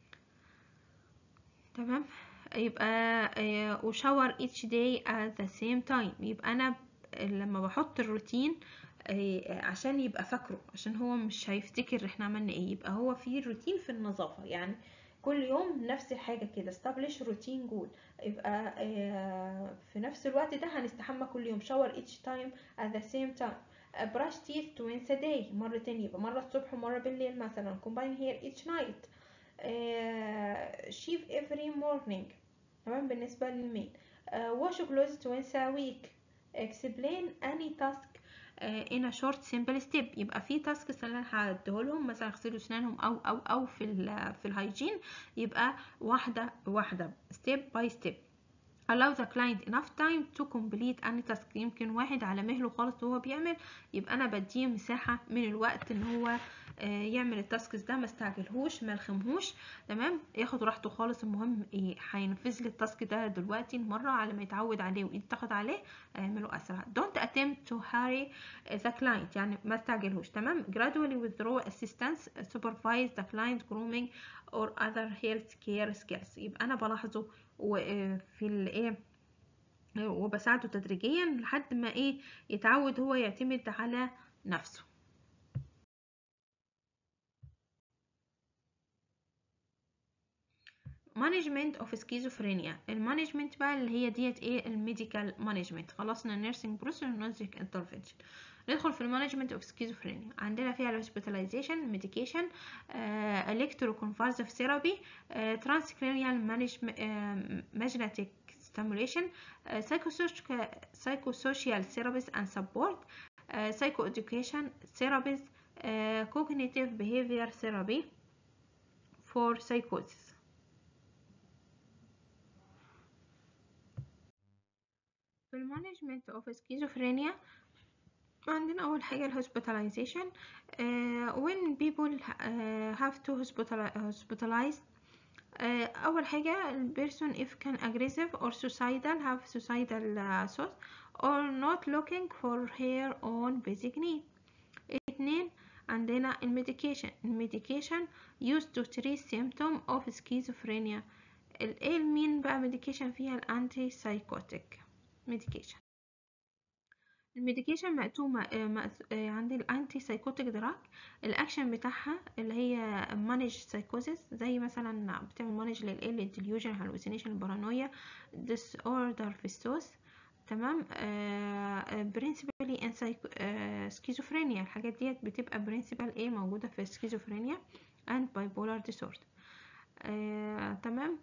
تمام يبقى آه وشاور each day at the same time يبقى انا لما بحط الروتين آه عشان يبقى فاكره عشان هو مش هيفتكر احنا عملنا ايه يبقى هو في روتين في النظافة يعني كل يوم نفس الحاجة كده establish routine goal يبقى في نفس الوقت ده هنستحمى كل يوم shower each time at the same time brush teeth twice a day مرتين يبقى مرة الصبح ومرة بالليل مثلا combine hair each night shave every morning تمام بالنسبة للمين wash clothes twice a week explain any task in a short simple step يبقى في تاسكس اللي انا هديهولهم مثلا يغسلوا اسنانهم او او او في ال في الهايجين يبقى واحده واحده step by step allow the client enough time to complete any task يمكن واحد على مهله خالص وهو بيعمل يبقى انا بديه مساحه من الوقت ان هو يعمل التاسكس ده ما استعجلهوش ما لخمهوش تمام ياخد راحته خالص المهم ايه هينفذ لي التاسك ده دلوقتي مره على ما يتعود عليه ويتاخد عليه اعمله اسرع don't attempt to hurry the client يعني ما استعجلهوش تمام gradually withdraw assistance supervise the client grooming or other health care skills يبقى انا بلاحظه في الايه وبساعده تدريجيا لحد ما ايه يتعود هو يعتمد على نفسه مانجمنت اوف سكيزوفرينيا المانجمنت بقى اللي هي ديت ايه الميديكال مانجمنت خلصنا النيرسينج بروسيس والنيرسينج انترفنشن ندخل في المانجمنت اوف سكيزوفرينيا عندنا فيها الهوسبيتاليزيشن ميديكيشن الكتروكونفالسيف ثيرابي ترانسكرينيال ماجنتيك stimulation psychosocial therapies and support psychoeducation therapies cognitive behavior therapy for psychosis في المانجمنت اوف سكيزوفرينيا عندنا اول حاجه الهوسبيتاليزيشن when people uh, have to hospitalize uh, اول حاجه البيرسون if can aggressive or suicidal have suicidal uh, thoughts or not looking for her own basic need اتنين عندنا الميديكيشن الميديكيشن used to treat symptom of schizophrenia ايه المين بقى ميديكيشن فيها الانتي سايكوتيك ميديكيشن الميديكيشن مقسومة عندي الانتي سايكوتيك دراج الاكشن بتاعها اللي هي مانج سايكوزيس زي مثلا بتعمل مانج لل delusion هالوسينيشن بارانويا ديس اوردر في السوس تمام برنسبلي ان سكيزوفرينيا الحاجات ديت بتبقى برنسبل ايه موجوده في السكيزوفرينيا اند بايبولار ديسوردر تمام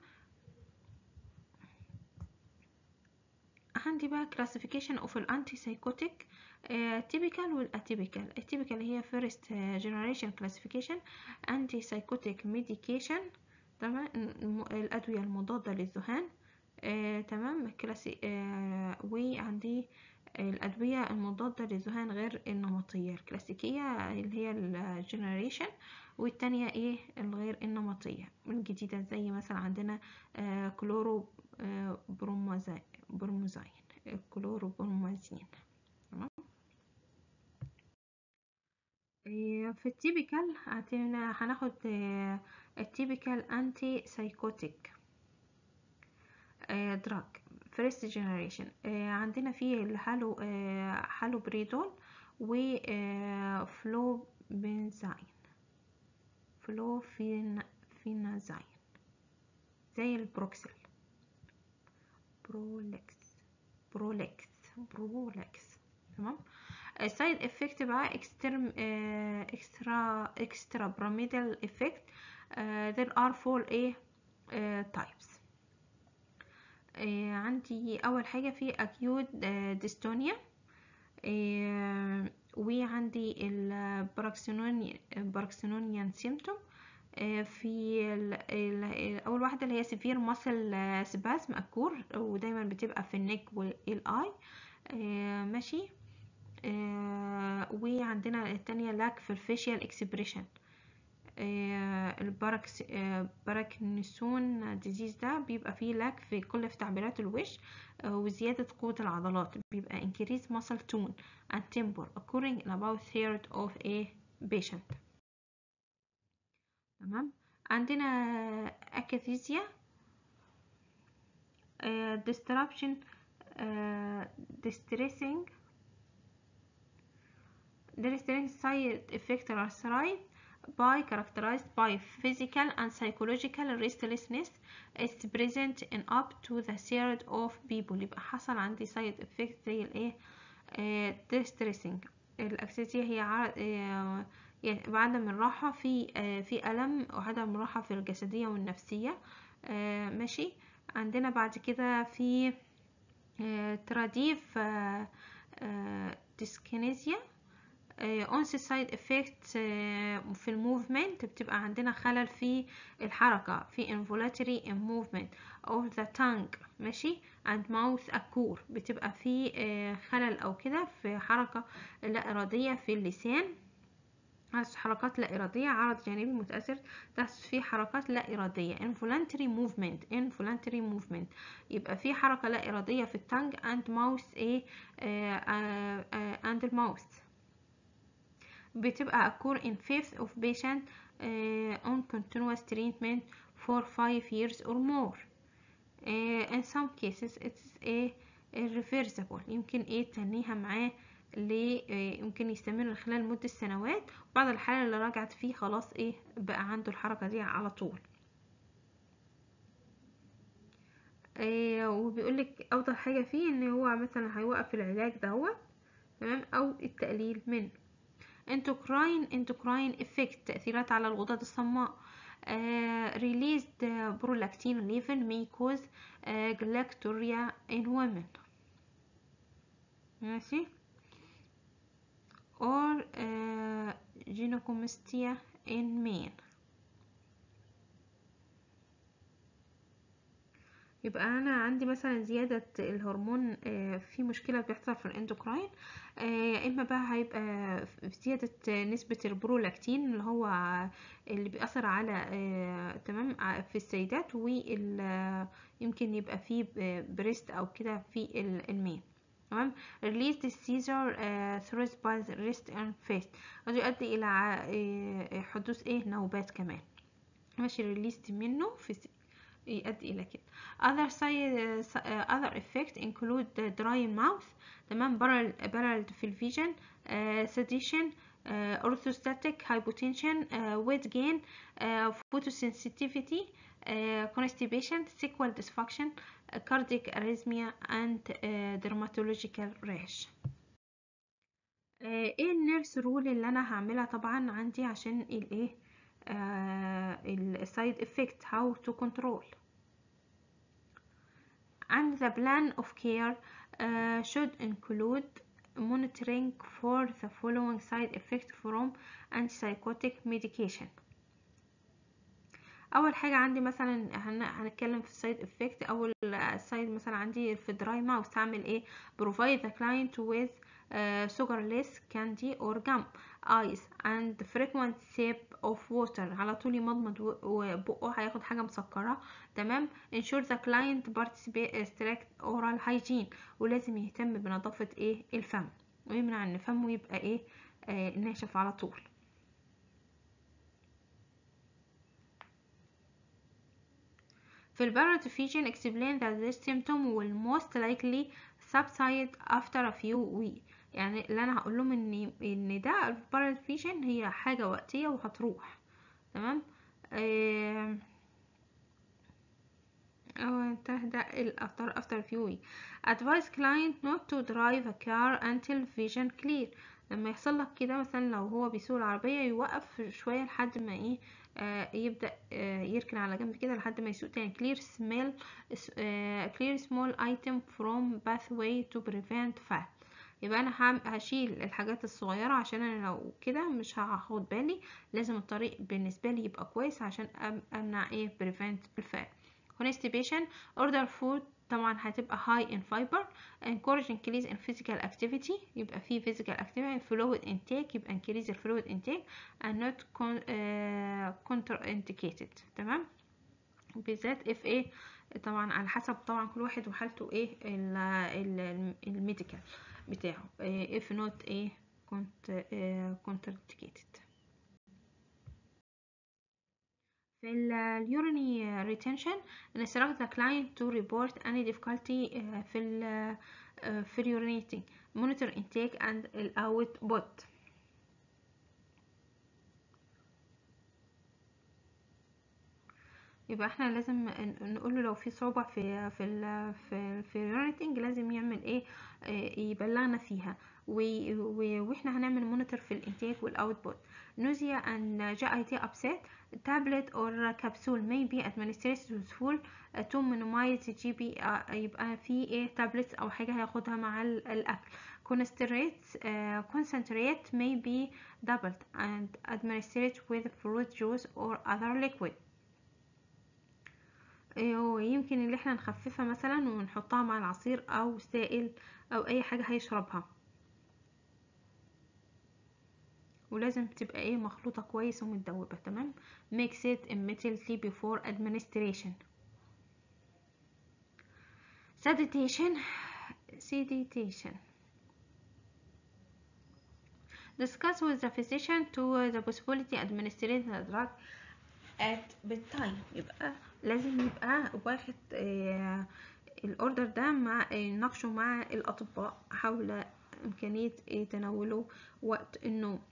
عندي بقى classification of الانتي سايكوتيك typical والاتيبيكال التيبيكال هي first generation classification anti psychotic medication تمام الادويه المضاده للذهان آه، تمام كلاسي آه، وعندي الأدوية المضادة للذهان غير النمطية الكلاسيكية اللي هي الجنريشن والتانية ايه الغير النمطية الجديدة زي مثلا عندنا آه كلورو آه برومازين برومازين كلورو برومازين تمام في التيبيكال هناخد التيبيكال انتي سايكوتيك دراج فيرست جنريشن عندنا فيه الهالو هالو بريدول وفلو بنزاين فلو فين فينازاين زي البروكسل برولكس برولكس برولكس تمام السايد افكت بقى اكسترم اكسترا اكسترا بيراميدال افكت there are four a types آه عندي اول حاجه في اكيوت آه ديستونيا آه وعندي البراكسينونيان سيمتوم في ال ال اول واحده اللي هي سيفير ماسل سباسم اكور ودايما بتبقى في النك والاي ماشي وعندنا التانية لاك في الفيشيال اكسبريشن الباراكس باراكنسون ديزيز ده بيبقى فيه لاك في كل في تعبيرات الوش وزيادة قوة العضلات بيبقى increase muscle tone and temper occurring in about third of a patient تمام عندنا akathisia disruption distressing distressing side effect arthritis by characterized by physical and psychological restlessness is present in up to the third of people يبقى حصل عندي side effect زي الايه آه distressing الاكسسية هي عر... آه بعدم الراحة في آه في ألم وعدم الراحة في الجسدية والنفسية آه ماشي عندنا بعد كده في آه تراديف آه آه ديسكينيزيا اونسي سايد افكت في الموفمنت بتبقى عندنا خلل في الحركة في involuntary movement of the tongue ماشي and mouth occur بتبقى في خلل او كده في حركة لا ارادية في اللسان حركات لا إرادية عرض جانبي متأثر تحدث فيه حركات لا إرادية involuntary movement involuntary movement يبقى في حركة لا إرادية في التانج and mouth ايه and الماوث بتبقى occur in fifth of patient uh, on continuous treatment for five years or more uh, in some cases it's a irreversible يمكن ايه تنيها معاه ل يمكن يستمر خلال مدة سنوات وبعد الحالة اللي رجعت فيه خلاص ايه بقى عنده الحركة دي على طول وبيقولك افضل حاجة فيه ان هو مثلا هيوقف العلاج دهوت تمام او التقليل منه endocrine endocrine effect تأثيرات على الغدد الصماء uh, released prolactin level may cause uh, galactorrhea in women ماشي or uh, gynecomastia in men يبقى انا عندي مثلا زيادة الهرمون آه، في مشكلة بتحصل في الاندوكراين آه، يا اما بقى هيبقى في زيادة نسبة البرولاكتين اللي هو اللي بيأثر على آه، تمام ع- في السيدات ويمكن يبقى فيه بريست او كده في ال- الميل تمام release the seizure uh, thrust by the wrist and face قد يؤدي الى ع- آه، حدوث ايه نوبات كمان ماشي ريليست منه في س- يؤدي الى كده other side uh, other effect include the dry mouth تمام parallel parallel في الفيجن uh, sedation uh, orthostatic hypotension uh, weight gain uh, photosensitivity uh, constipation sexual dysfunction uh, cardiac arrhythmia and uh, dermatological rash آه، ايه النيرس رول اللي انا هعملها طبعا عندي عشان الايه السايد افكت how to control and the plan of care uh, should include monitoring for the following side effect from antipsychotic medication اول حاجه عندي مثلا هن- هنتكلم في السايد افكت اول سايد مثلا عندي في دراي ماوس هعمل ايه provide the client with uh, sugarless candy or gum ice and frequent sip of water على طول يمضمض و- وبقه هياخد حاجه مسكره تمام ensure the client participate strict oral hygiene ولازم يهتم بنظافه ايه الفم ويمنع ان فمه يبقى ايه آه ناشف على طول في الباراتوفيجن explain that this symptom will most likely subside after a few weeks يعني اللي انا هقول لهم ان ان ده الباراتوفيجن هي حاجه وقتيه وهتروح تمام آه أو تهدأ الأفطار after few weeks advise client not to drive a car until vision clear لما يحصل لك كده مثلا لو هو بيسوق العربية يوقف شوية لحد ما ايه آه يبدأ آه يركن على جنب كده لحد ما يسوق تاني clear smell آه clear small item from pathway to prevent fall يبقى انا هعم- هشيل الحاجات الصغيرة عشان انا لو كده مش هاخد بالي لازم الطريق بالنسبة لي يبقى كويس عشان أم- امنع ايه prevent الفال constipation order food طبعا هتبقى high in fiber encourage increase in physical activity يبقى في physical activity fluid intake يبقى increase the fluid intake and not con, uh, contraindicated تمام بالذات if ايه طبعا على حسب طبعا كل واحد وحالته ايه ال ال الميديكال بتاعه إيه if not ايه كنت contraindicated في اليوريني ريتنشن instruct the client to report any difficulty آه، في ال آه، في urinating monitor intake and ال output يبقى احنا لازم ن- نقول له لو في صعوبة في في ال في في urinating لازم يعمل ايه آه، يبلغنا فيها و- و- واحنا هنعمل مونيتور في الانتاك والاوتبوت nausea and GIT upset tablet or capsule may be administered useful to minimize GB آه، يبقى في ايه tablets او حاجة هياخدها مع ال- الاكل concentrate uh, concentrate may be doubled and administered with fruit juice or other liquid إيه هو يمكن اللي احنا نخففها مثلا ونحطها مع العصير او سائل او اي حاجة هيشربها ولازم تبقى ايه مخلوطة كويس ومتدوبة تمام mix it immediately before administration sediation sediation discuss with the physician to the possibility administering the drug at bedtime يبقى لازم يبقى واخد آه، الاوردر ده مع آه، يناقشه مع الاطباء حول امكانية آه، تناوله وقت النوم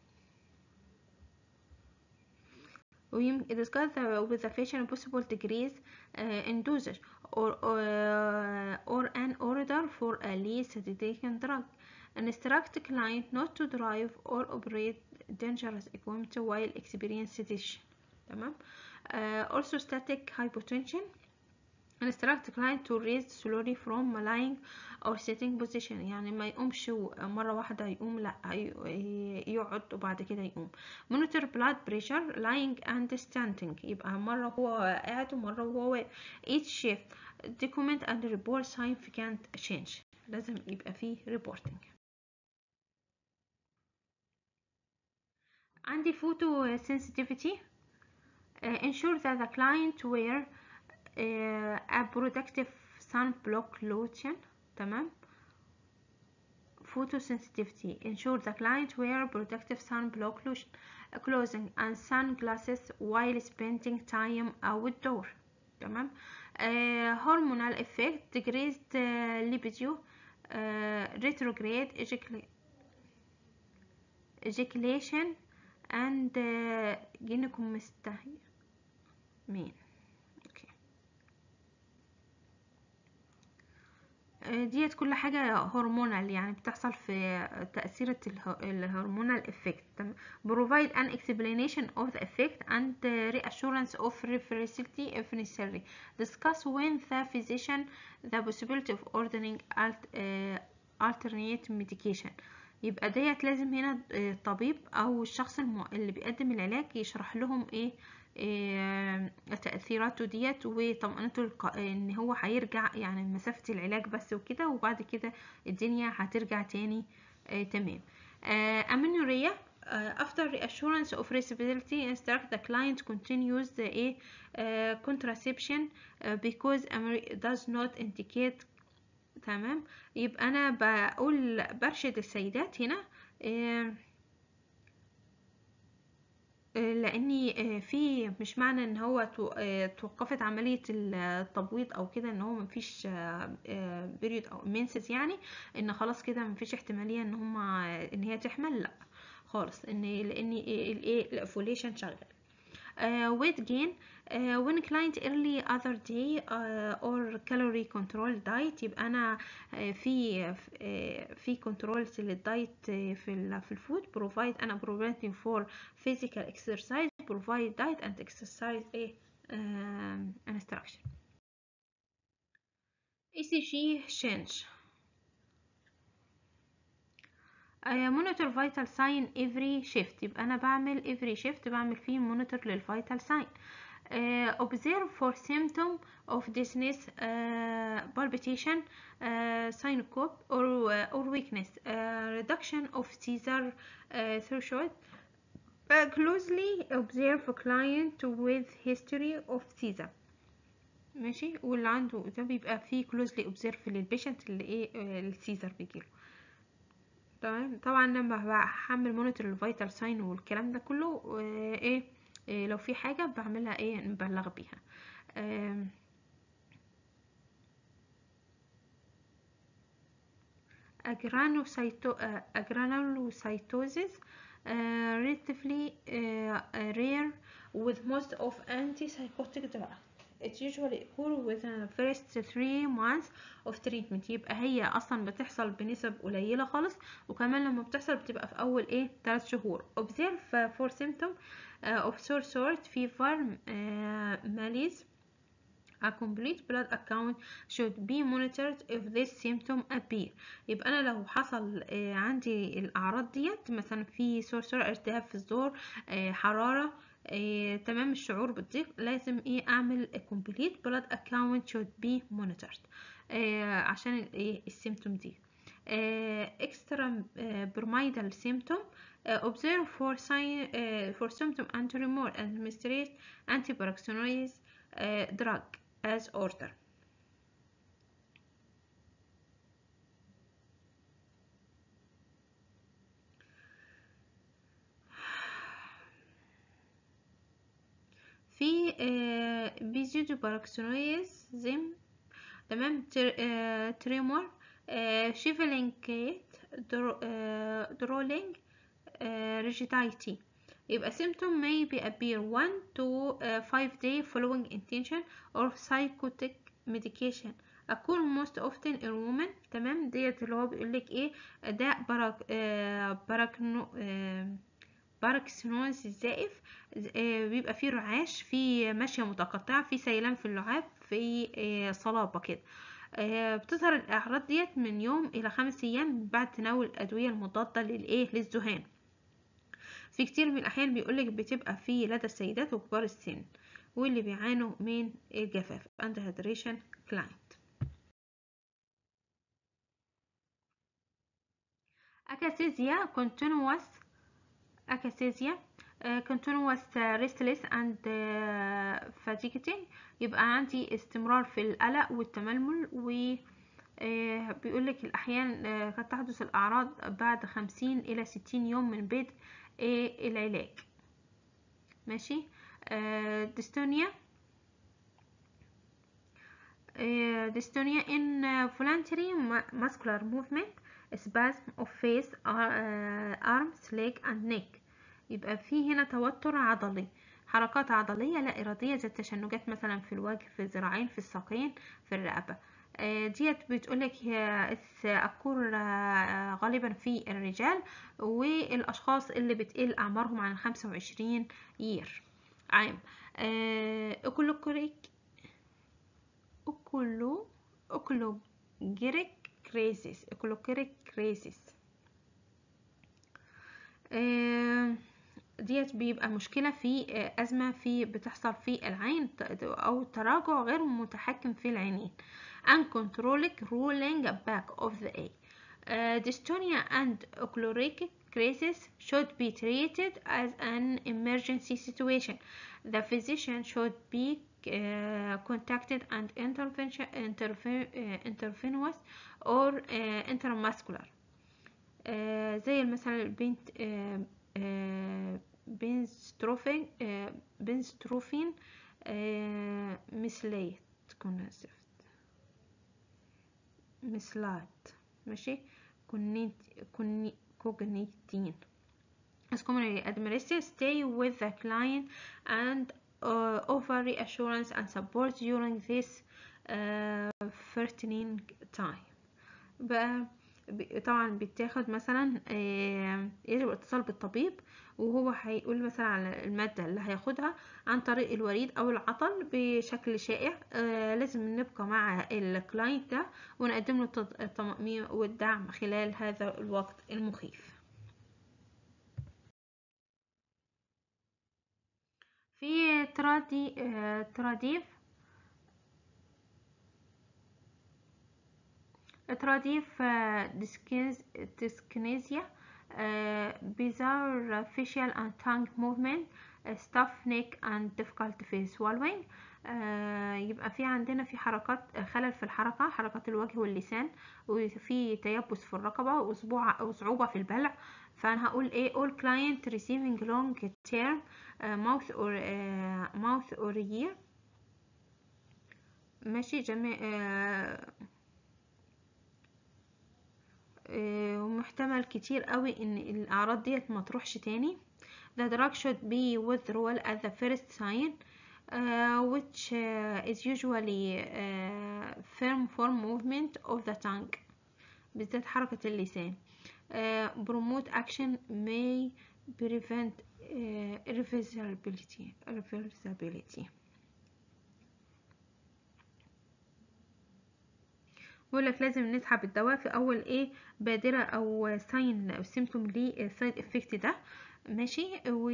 ويمكن discuss the, with the patient possible degrees uh, in dosage or, uh, or an order for a least sedating drug instruct client not to drive or operate dangerous equipment while experience sedation تمام uh, orthostatic hypotension instruct client to raise slowly from lying or sitting position يعني ما يقومش مرة واحدة يقوم لا يقعد وبعد كده يقوم monitor blood pressure lying and standing يبقى مرة هو قاعد ومرة هو واقف each shift document and report significant change لازم يبقى فيه reporting عندي photo sensitivity uh, ensure that the client wear uh, a protective sunblock lotion تمام photosensitivity ensure the client wear protective sunblock lotion clothing and sunglasses while spending time outdoor تمام uh, hormonal effect decreased uh, libido uh, retrograde ejaculation and uh, gynecomastia مين ديت كل حاجة هرمونال يعني بتحصل في تأثير الهرمونال افكت provide an explanation of the effect and reassurance of reversibility if necessary discuss when the physician the possibility of ordering alternate medication يبقى ديت لازم هنا الطبيب او الشخص اللي بيقدم العلاج يشرح لهم ايه إيه تأثيراته ديت وطمأنته الق... ان هو هيرجع يعني مسافة العلاج بس وكده وبعد كده الدنيا هترجع تاني آه تمام آه amenorrhea uh, after reassurance of reversibility instruct the client continues the a uh, contraception uh, because does not indicate تمام يبقى انا بقول برشد السيدات هنا آه لاني في مش معنى ان هو توقفت عمليه التبويض او كده ان هو مفيش بيريود او مينسس يعني ان خلاص كده مفيش احتماليه ان هما ان هي تحمل لا خالص ان لان الايه الاوفوليشن شغال weight gain uh, when client early other day uh, or calorie control diet يبقى انا uh, في uh, في كنترولز للدايت uh, في ال في الفود provide انا providing for physical exercise provide diet and exercise ايه uh, instruction ECG change مونيتور فيتال ساين افري شيفت يبقى انا بعمل افري شيفت بعمل فيه مونيتور للفيتال ساين observe for symptom of dizziness uh, palpitation uh, syncope or uh, or weakness uh, reduction of Caesar uh, threshold uh, closely observe a client with history of Caesar ماشي واللي عنده ده بيبقى فيه closely observe للبيشنت اللي ايه السيزر بيجيله تمام طبعا لما بحمل مونيتور الفيتال ساين والكلام ده كله ايه, إيه لو في حاجه بعملها ايه نبلغ بيها آه اجرانوسايتو اجرانولوسايتوزيس relatively uh, rare with most of antipsychotic drugs it usually occur within the first three months of treatment يبقى هي اصلا بتحصل بنسب قليله خالص وكمان لما بتحصل بتبقى في اول ايه 3 شهور observe for symptom uh, of sore throat fever uh, malaise A complete blood account should be monitored if this symptom appear يبقى انا لو حصل آه عندي الاعراض ديت مثلا في سرسرة ارتهاب في الزور آه حرارة آه تمام الشعور بالضيق لازم ايه اعمل complete blood account should be monitored آه عشان الايه السيمتوم دي آه extra آه pyramidal symptom uh, observe for sign uh, for symptom and remove administrate antipyroxenoids uh, drug as order في بيزيدو باراكسونيزم تمام تريمور شيفلينكيت درولينج rigidity يبقى symptom may be appear 1 to uh, 5 day following intention or psychotic medication occur most often in women تمام ديت اللي هو بيقولك ايه ده باراك آه باراكنو آه باراكسينوز الزائف آه بيبقى فيه رعاش في ماشية متقطعة في سيلان في اللعاب في آه، صلابة كده آه، بتظهر الأعراض ديت من يوم إلى خمس أيام بعد تناول الأدوية المضادة للإيه للذهان في كتير من الأحيان بيقولك بتبقى في لدى السيدات وكبار السن واللي بيعانوا من الجفاف and hydration client akathisia continuous akathisia uh, continuous uh, restless and uh, fatiguing يبقى عندي استمرار في القلق والتململ و آه، بيقولك الأحيان آه، قد تحدث الأعراض بعد خمسين إلى ستين يوم من بدء آه، العلاج ماشي ديستونيا dystonia in uh, voluntary mu- muscular movement spasm of face uh, arms leg and neck يبقى في هنا توتر عضلي حركات عضلية لا إرادية زي التشنجات مثلا في الوجه في الذراعين في الساقين في الرقبة آه، ديت بتقولك هي الكور غالبا في الرجال والأشخاص اللي بتقل أعمارهم عن 25 يير عام أوكولوكريك أوكولو أوكولوجيريك كريسيس أوكولوكيريك كريسيس آه، ديت بيبقى مشكلة في آه، أزمة في بتحصل في العين ت- أو تراجع غير متحكم في العينين uncontrolled rolling back of the eye uh, dystonia and ocularic crisis should be treated as an emergency situation the physician should be uh, contacted and intervention interve- uh, intervenous or uh, intramuscular آه، زي مثلا البنت آه، آه، بنستروفين آه، بنستروفين آه، مثلية تكون اسف مثلات ماشي كونيت كوني كوجنيتين as commonly administered stay with the client and uh, offer reassurance and support during this uh, threatening time بقى ب- طبعا بيتاخد مثلا آه، يجب الاتصال بالطبيب وهو هيقول مثلا على المادة اللي هياخدها عن طريق الوريد أو العطل بشكل شائع آه، لازم نبقى مع الكلاينت ده ونقدم له التط- الطمأنينة والدعم خلال هذا الوقت المخيف في ترادي آه، تراديف تراديف آه، ديسكيز ديسكنيزيا bizarre facial and tongue movement آه، stuff neck and difficult في swallowing آه، يبقى في عندنا في حركات خلل في الحركة حركات الوجه واللسان وفي تيبس في الرقبة وصبوع وصعوبة في البلع فأنا هقول ايه all client receiving long term آه، mouth or آه، mouth or ear ماشي جميع آه، آه، ومحتمل كتير قوي ان الاعراض ديت ما تروحش تاني the drug should be withdrawal at the first sign uh, which uh, is usually uh, firm form movement of the tongue بالذات حركة اللسان uh, promote action may prevent uh, irreversibility irreversibility بيقول لك لازم نسحب الدواء في اول ايه بادرة او ساين او سيمتوم للسايد افكت ده ماشي و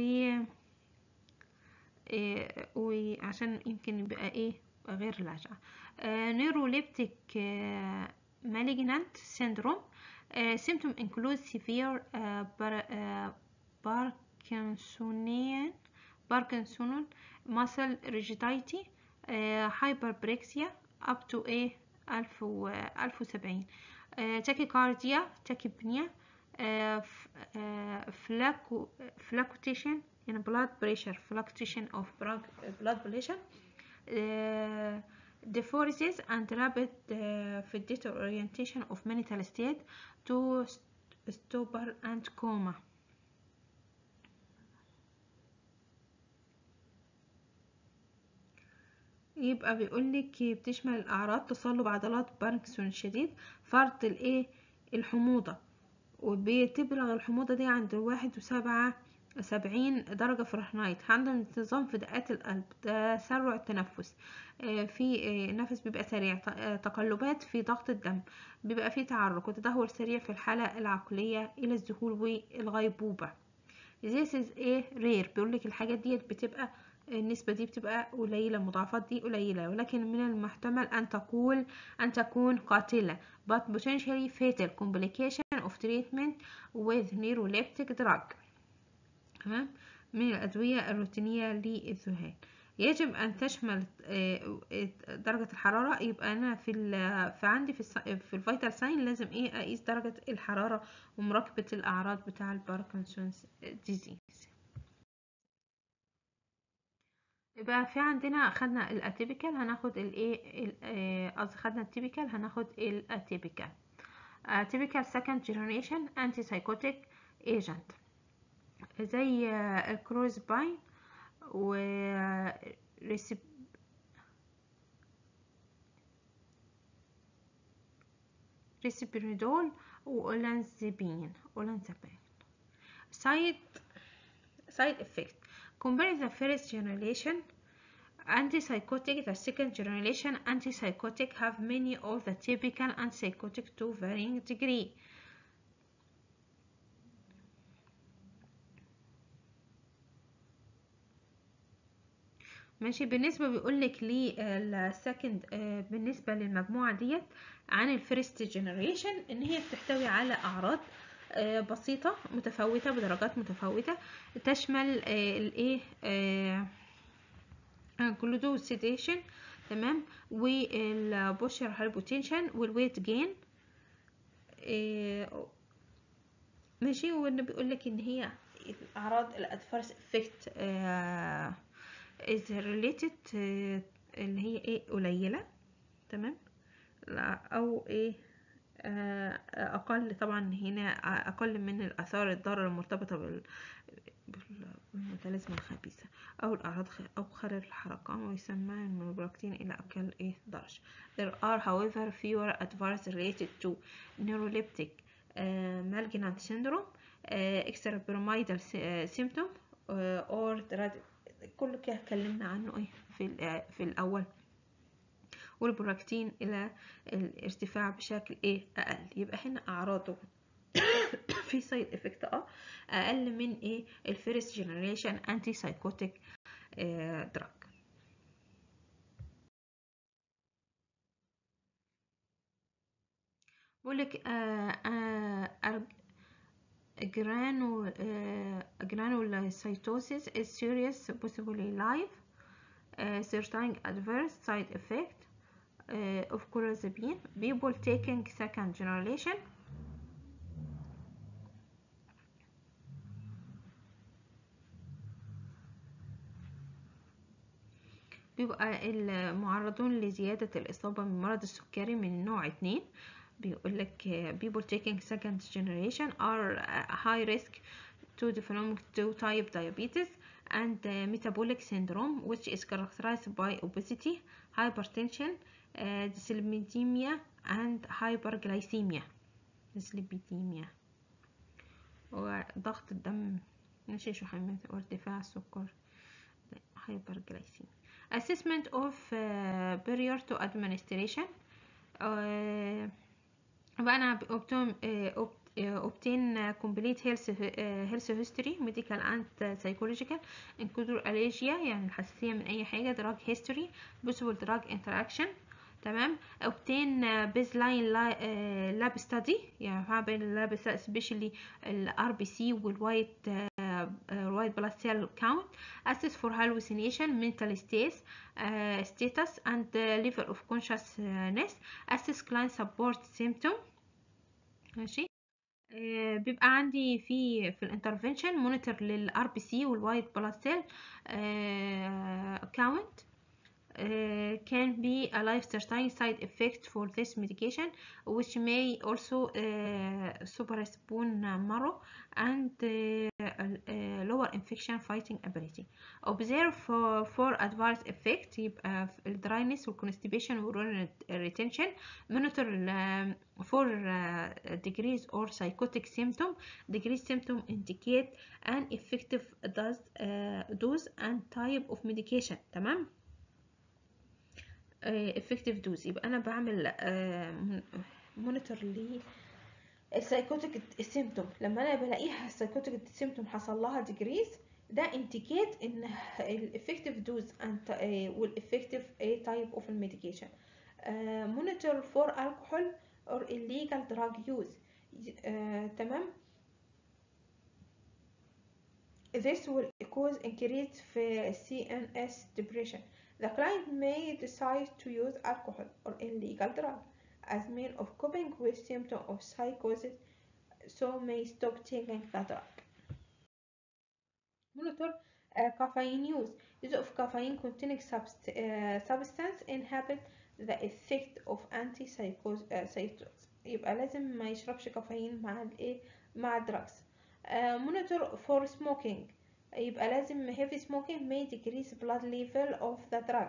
إيه وعشان يمكن يبقى ايه غير لاجع نيروليبتيك مالجنانت سيندروم symptom include severe uh, bar- uh, Parkinsonian Parkinson muscle rigidity uh, hyperbrexia up to a ألف و ألف وسبعين تاكيكارديا تاكيبنيا فلاكوتيشن يعني blood pressure fluctuation of blood- blood pressure uh, deforces and rapid uh, في deterioration of mental state to stupor and coma يبقى بيقولك بتشمل الأعراض تصلب عضلات باركنسون شديد فرط الإيه الحموضة وبتبلغ الحموضة دي عند واحد وسبعة سبعين درجة فahrenheit عنده انتظام في دقات القلب تسرع التنفس آه، في آه، النفس بيبقى سريع ت- آه، تقلبات في ضغط الدم بيبقى في تعرق وتدهور سريع في الحالة العقلية إلى الذهول والغيبوبة This is a rare بيقولك الحاجات ديت بتبقى النسبة دي بتبقى قليلة المضاعفات دي قليلة ولكن من المحتمل أن تقول أن تكون قاتلة but potentially fatal complication of treatment with neuroleptic drug تمام من الأدوية الروتينية للذهان يجب أن تشمل آه، آه، درجة الحرارة يبقى أنا في ال- في عندي في الس- في الفيتال ساين لازم إيه أقيس درجة الحرارة ومراقبة الأعراض بتاع الباركنسونز ديزيز يبقى في عندنا خدنا الاتيبيكال هناخد الايه ال- آه، قصدي خدنا التيبيكال هناخد الاتيبيكال typical second generation antipsychotic agent زي آه، الكروزباين و ريسب ريسبيريدول وأولانزابين أولانزابين side side effect compare the first generation antipsychotic the second generation antipsychotic have many of the typical antipsychotic to varying degree ماشي بالنسبة بيقولك للسكند بالنسبة للمجموعة ديت عن الفيرست جنريشن ان هي بتحتوي على اعراض آه، بسيطة متفاوتة بدرجات متفاوتة تشمل آه، الايه كلودو سيديشن تمام والبوشر هايبوتنشن والويت جين ماشي وانه بيقولك ان هي الاعراض الادفيرس افكت is related آه، اللي هي ايه قليلة تمام لا- او ايه آه، اقل طبعا هنا اقل من الاثار الضاره المرتبطه بال بال- بالميتاليزم الخبيثة أو الأعراض خ- أو خلل الحركة ويسمى المونوبلاكتين إلى أقل إيه درجة. There are however fewer adverse related to neuroleptic uh, malignant syndrome, uh, extrapyramidal sy- uh, symptom uh, or drug- كل كده اتكلمنا عنه إيه في ال- في الأول والبراكتين إلى الارتفاع بشكل إيه أقل يبقى هنا أعراضه في سايد افكت اه اقل من ايه الفيرست جنريشن انتي سايكوتيك دراج بقولك جرانو granulocytosis is serious possibly life uh, certain adverse side effect uh, of clozapine people taking second generation بيبقى المعرضون لزيادة الإصابة من مرض السكري من النوع اتنين بيقولك people taking second generation are high risk to develop 2 type diabetes and uh, metabolic syndrome which is characterized by obesity, hypertension, uh, dyslipidemia and hyperglycemia dyslipidemia وضغط الدم ماشي شحنات وارتفاع السكر hyperglycemia assessment of uh, barrier to administration uh, بقى انا obtain, uh, obt- uh, obtain uh, complete health uh, health history medical and psychological include allergia يعني الحساسية من اي حاجة drug history possible drug interaction تمام obtain uh, baseline li- uh, lab study يعني هعمل lab study especially ال RBC والوايت white blood cell count assess for hallucination mental states uh, status and uh, level of consciousness assess client support symptom ماشي آه، بيبقى عندي في في الانترفنشن مونيتور للار بي سي والوايت بلاد سيل كاونت can be a life-threatening side effect for this medication which may also uh, superspone marrow and uh, uh, lower infection fighting ability observe for, for adverse effect يبقى ال dryness وال constipation وال retention monitor ال- for uh, degrees or psychotic symptom degree symptom indicate an effective dose, uh, dose and type of medication تمام effective dose يبقى انا بعمل مونيتور ل السايكوتيك سيمتوم لما انا بلاقيها السايكوتيك سيمتوم حصل لها ديجريز ده انتيكيت ان الافكتيف دوز والافكتيف تايب اوف الميديكيشن مونيتور فور الكحول اور illegal drug use آه، تمام This will cause increase في CNS depression. The client may decide to use alcohol or illegal drug as mean of coping with symptoms of psychosis, so may stop taking the drug. Monitor uh, caffeine use. Use of caffeine containing subst uh, substance inhibit the effect of antipsychotics. يبقى لازم ما يشربش كافيين مع الايه مع الدراجز. monitor for smoking يبقى لازم heavy smoking may decrease blood level of the drug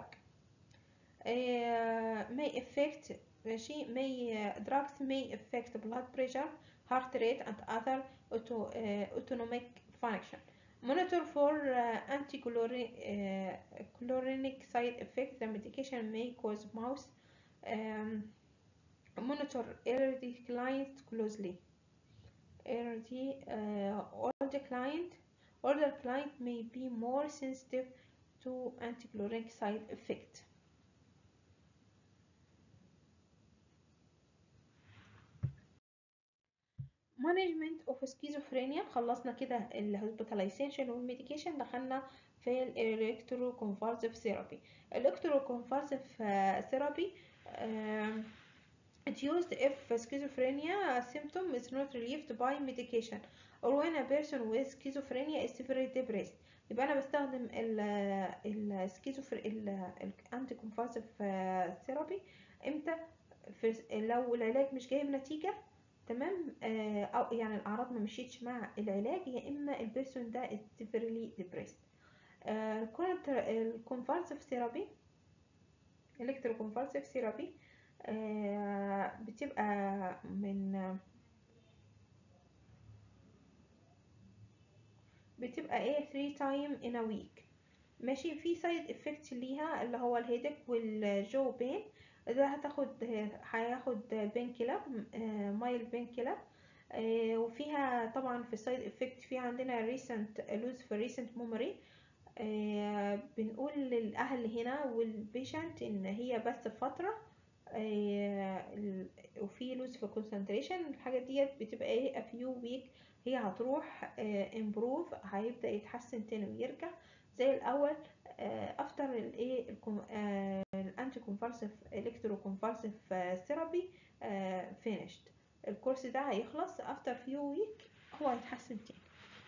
uh, may affect ماشي may uh, drugs may affect blood pressure heart rate and other auto, uh, autonomic function monitor for uh, anti-chlorinic uh, chlorinic side effects the medication may cause mouth um, monitor ARD client closely ARD uh, older client older client may be more sensitive to antichlorinic side effect management of schizophrenia خلصنا كده الهوسبيتاليزيشن والميديكيشن دخلنا في الالكترو كونفالسيف ثيرابي الالكترو كونفالسيف ثيرابي It's used if schizophrenia symptom is not relieved by medication or when a person with schizophrenia is severely depressed يبقى انا بستخدم ال السكيزوفر الانتي كونفالسيف ثيرابي امتى في لو العلاج مش جايب نتيجه تمام آه او يعني الاعراض ما مشيتش مع العلاج يا اما البيرسون ده is severely depressed الكونفالسيف ثيرابي الكترو كونفالسيف ثيرابي بتبقى من بتبقى ايه 3 تايم in a week ماشي في سايد افكت ليها اللي هو الهيدك والجو بين ده هتاخد هياخد بين كيلر مايل بين كيلر وفيها طبعا في السايد افكت في عندنا ريسنت لوز في ريسنت ميموري بنقول للاهل هنا والبيشنت ان هي بس فتره وفي لوز في concentration الحاجة ديت بتبقى ايه a few week هي هتروح امبروف هيبدأ يتحسن تاني ويرجع زي الأول افتر الايه الانتي كونفالسيف الكترو كونفالسيف ثيرابي فينيشد الكورس ده هيخلص افتر فيو ويك هو هيتحسن تاني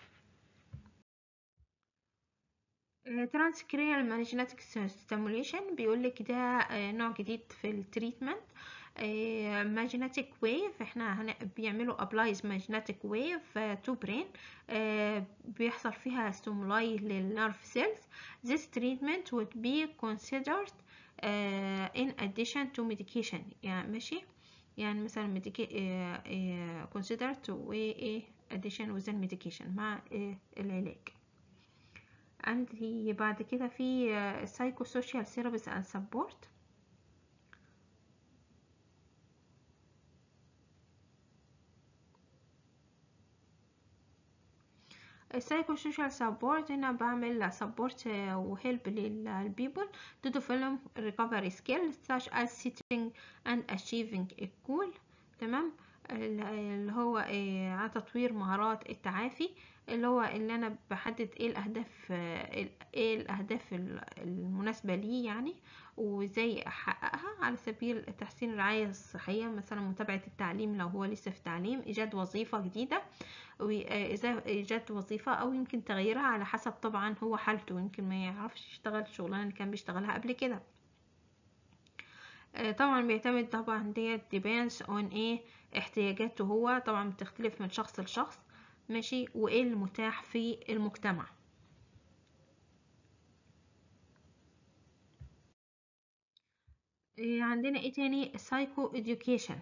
ترانسكريال ماجنتيك ستيموليشن بيقول لك ده نوع جديد في التريتمنت ماجنتيك ويف احنا هن... بيعملوا ابلايز ماجنتيك ويف تو برين بيحصل فيها ستيمولاي للنيرف سيلز this treatment would be considered uh, in addition to medication يعني ماشي يعني مثلا ميديكي uh, uh, considered و uh, addition with medication مع uh, العلاج عندي بعد كده في سايكو سوشيال ثيرابيست اند سبورت السايكو سوشيال سبورت هنا بعمل سبورت وهيلب للبيبل to develop recovery skills such as sitting and achieving a goal تمام اللي هو على تطوير مهارات التعافي اللي هو اللي انا بحدد ايه الاهداف ايه الاهداف المناسبه لي يعني وازاي احققها على سبيل تحسين الرعايه الصحيه مثلا متابعه التعليم لو هو لسه في تعليم ايجاد وظيفه جديده ايجاد وظيفه او يمكن تغييرها على حسب طبعا هو حالته يمكن ما يعرفش يشتغل الشغلانه اللي كان بيشتغلها قبل كده طبعا بيعتمد طبعا ديت depends on ايه احتياجاته هو طبعا بتختلف من شخص لشخص ماشي وايه المتاح في المجتمع إيه عندنا ايه تاني psycho education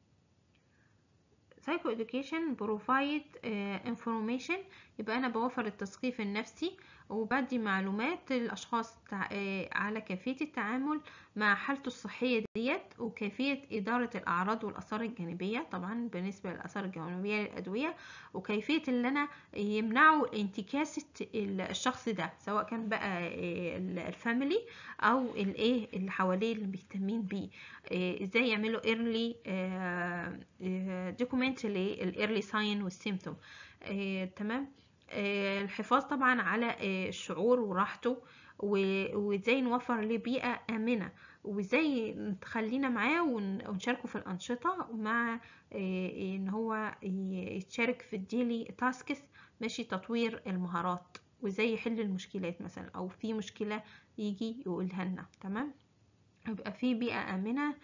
psycho education provide uh, information يبقى انا بوفر التثقيف النفسي وبدي معلومات للاشخاص تع... آه، على كيفيه التعامل مع حالته الصحيه ديت وكيفيه اداره الاعراض والاثار الجانبيه طبعا بالنسبه للاثار الجانبيه للادويه وكيفيه اللي انا يمنعوا انتكاسه الشخص ده سواء كان بقى آه، الفاميلي او الايه اللي حواليه اللي مهتمين بيه آه، ازاي يعملوا ايرلي دوكيمنت للايرلي ساين والسيمتوم تمام آه، الحفاظ طبعا على آه، الشعور وراحته و- وازاي نوفر له بيئة آمنة وازاي تخلينا معاه ون- ونشاركه في الأنشطة مع آه، ان هو ي- يتشارك في الديلي تاسكس ماشي تطوير المهارات وازاي يحل المشكلات مثلا او في مشكلة يجي يقولها لنا تمام يبقى في بيئة آمنة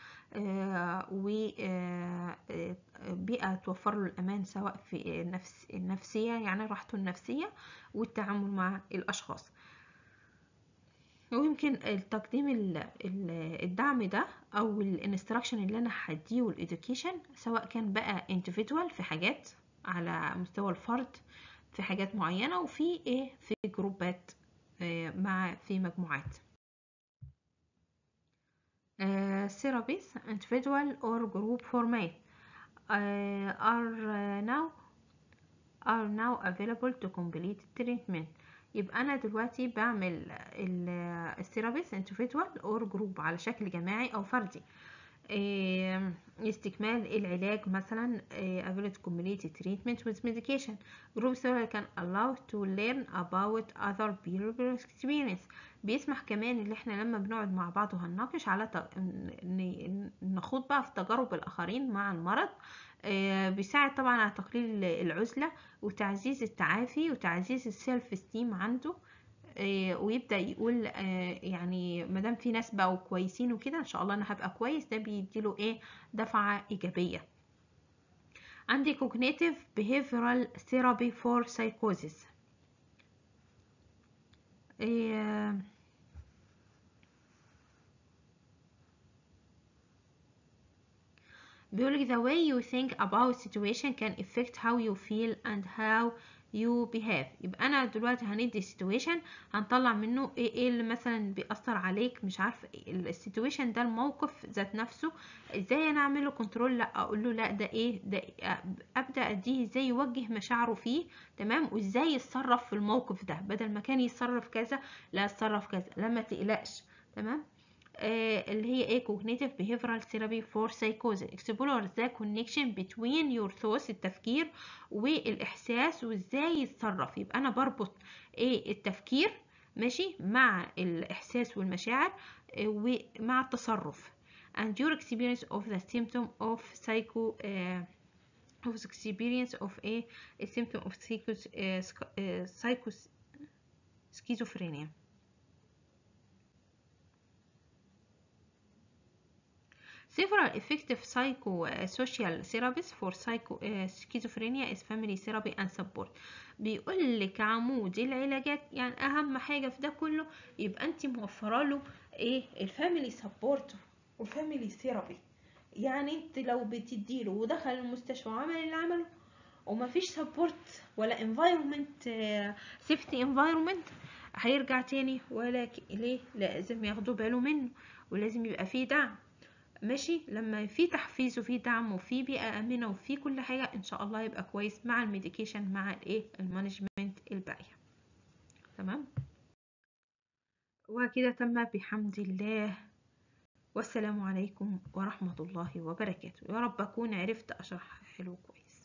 وبيئة توفر له الأمان سواء في النفس النفسية يعني راحته النفسية والتعامل مع الأشخاص ويمكن التقديم ال- ال- الدعم ده او الانستراكشن اللي انا هديه والإدوكيشن سواء كان بقى individual في حاجات على مستوى الفرد في حاجات معينة وفي ايه في جروبات آه، مع في مجموعات uh, therapies individual or group format uh, are uh, now are now available to complete treatment يبقى انا دلوقتي بعمل الثيرابيست individual or group على شكل جماعي او فردي آه، استكمال العلاج مثلا آه، ability to complete treatment with medication group therapy can allow to learn about other people experience بيسمح كمان ان احنا لما بنقعد مع بعض وهنناقش على ت- ن- نخوض بقى في تجارب الاخرين مع المرض آه، بيساعد طبعا على تقليل العزلة وتعزيز التعافي وتعزيز السيلف استيم عنده آه، ويبدأ يقول آه، يعني مادام في ناس بقوا كويسين وكده ان شاء الله انا هبقى كويس ده بيديله ايه دفعة ايجابية عندي cognitive behavioral therapy for psychosis آه، بيقولك the way you think about situation can affect how you feel and how you behave يبقى انا دلوقتي هندي situation هنطلع منه ايه ايه اللي مثلا بيأثر عليك مش عارفه السيتويشن ده الموقف ذات نفسه ازاي انا اعمله كنترول لا اقول له لا ده ايه ده إيه؟ ابدا اديه ازاي يوجه مشاعره فيه تمام وازاي يتصرف في الموقف ده بدل ما كان يتصرف كذا لا يتصرف كذا لا ما تقلقش تمام آه، اللي هي ايه cognitive behavioral therapy for psychosis explore the connection between your thoughts التفكير والإحساس وازاي يتصرف يبقى أنا بربط ايه التفكير ماشي مع الإحساس والمشاعر آه، ومع التصرف and your experience of the symptom of psycho آه، of the experience of a, a symptom of psycho, آه، sc- آه، psycho schizophrenia Several effective psychosocial therapies for psycho uh, schizophrenia is family therapy and support بيقول لك عمود العلاجات يعني اهم حاجه في ده كله يبقى انت موفره له ايه الفاميلي سبورت والفاميلي ثيرابي يعني انت لو بتديله ودخل المستشفى وعمل اللي عمله ومفيش سبورت ولا انفايرمنت سيفتي انفايرمنت هيرجع تاني ولكن ليه لازم ياخدوا باله منه ولازم يبقى فيه دعم ماشي لما في تحفيز وفي دعم وفي بيئة آمنة وفي كل حاجة إن شاء الله يبقى كويس مع الميديكيشن مع الإيه المانجمنت الباقية تمام وكده تم بحمد الله والسلام عليكم ورحمة الله وبركاته يا رب أكون عرفت أشرح حلو كويس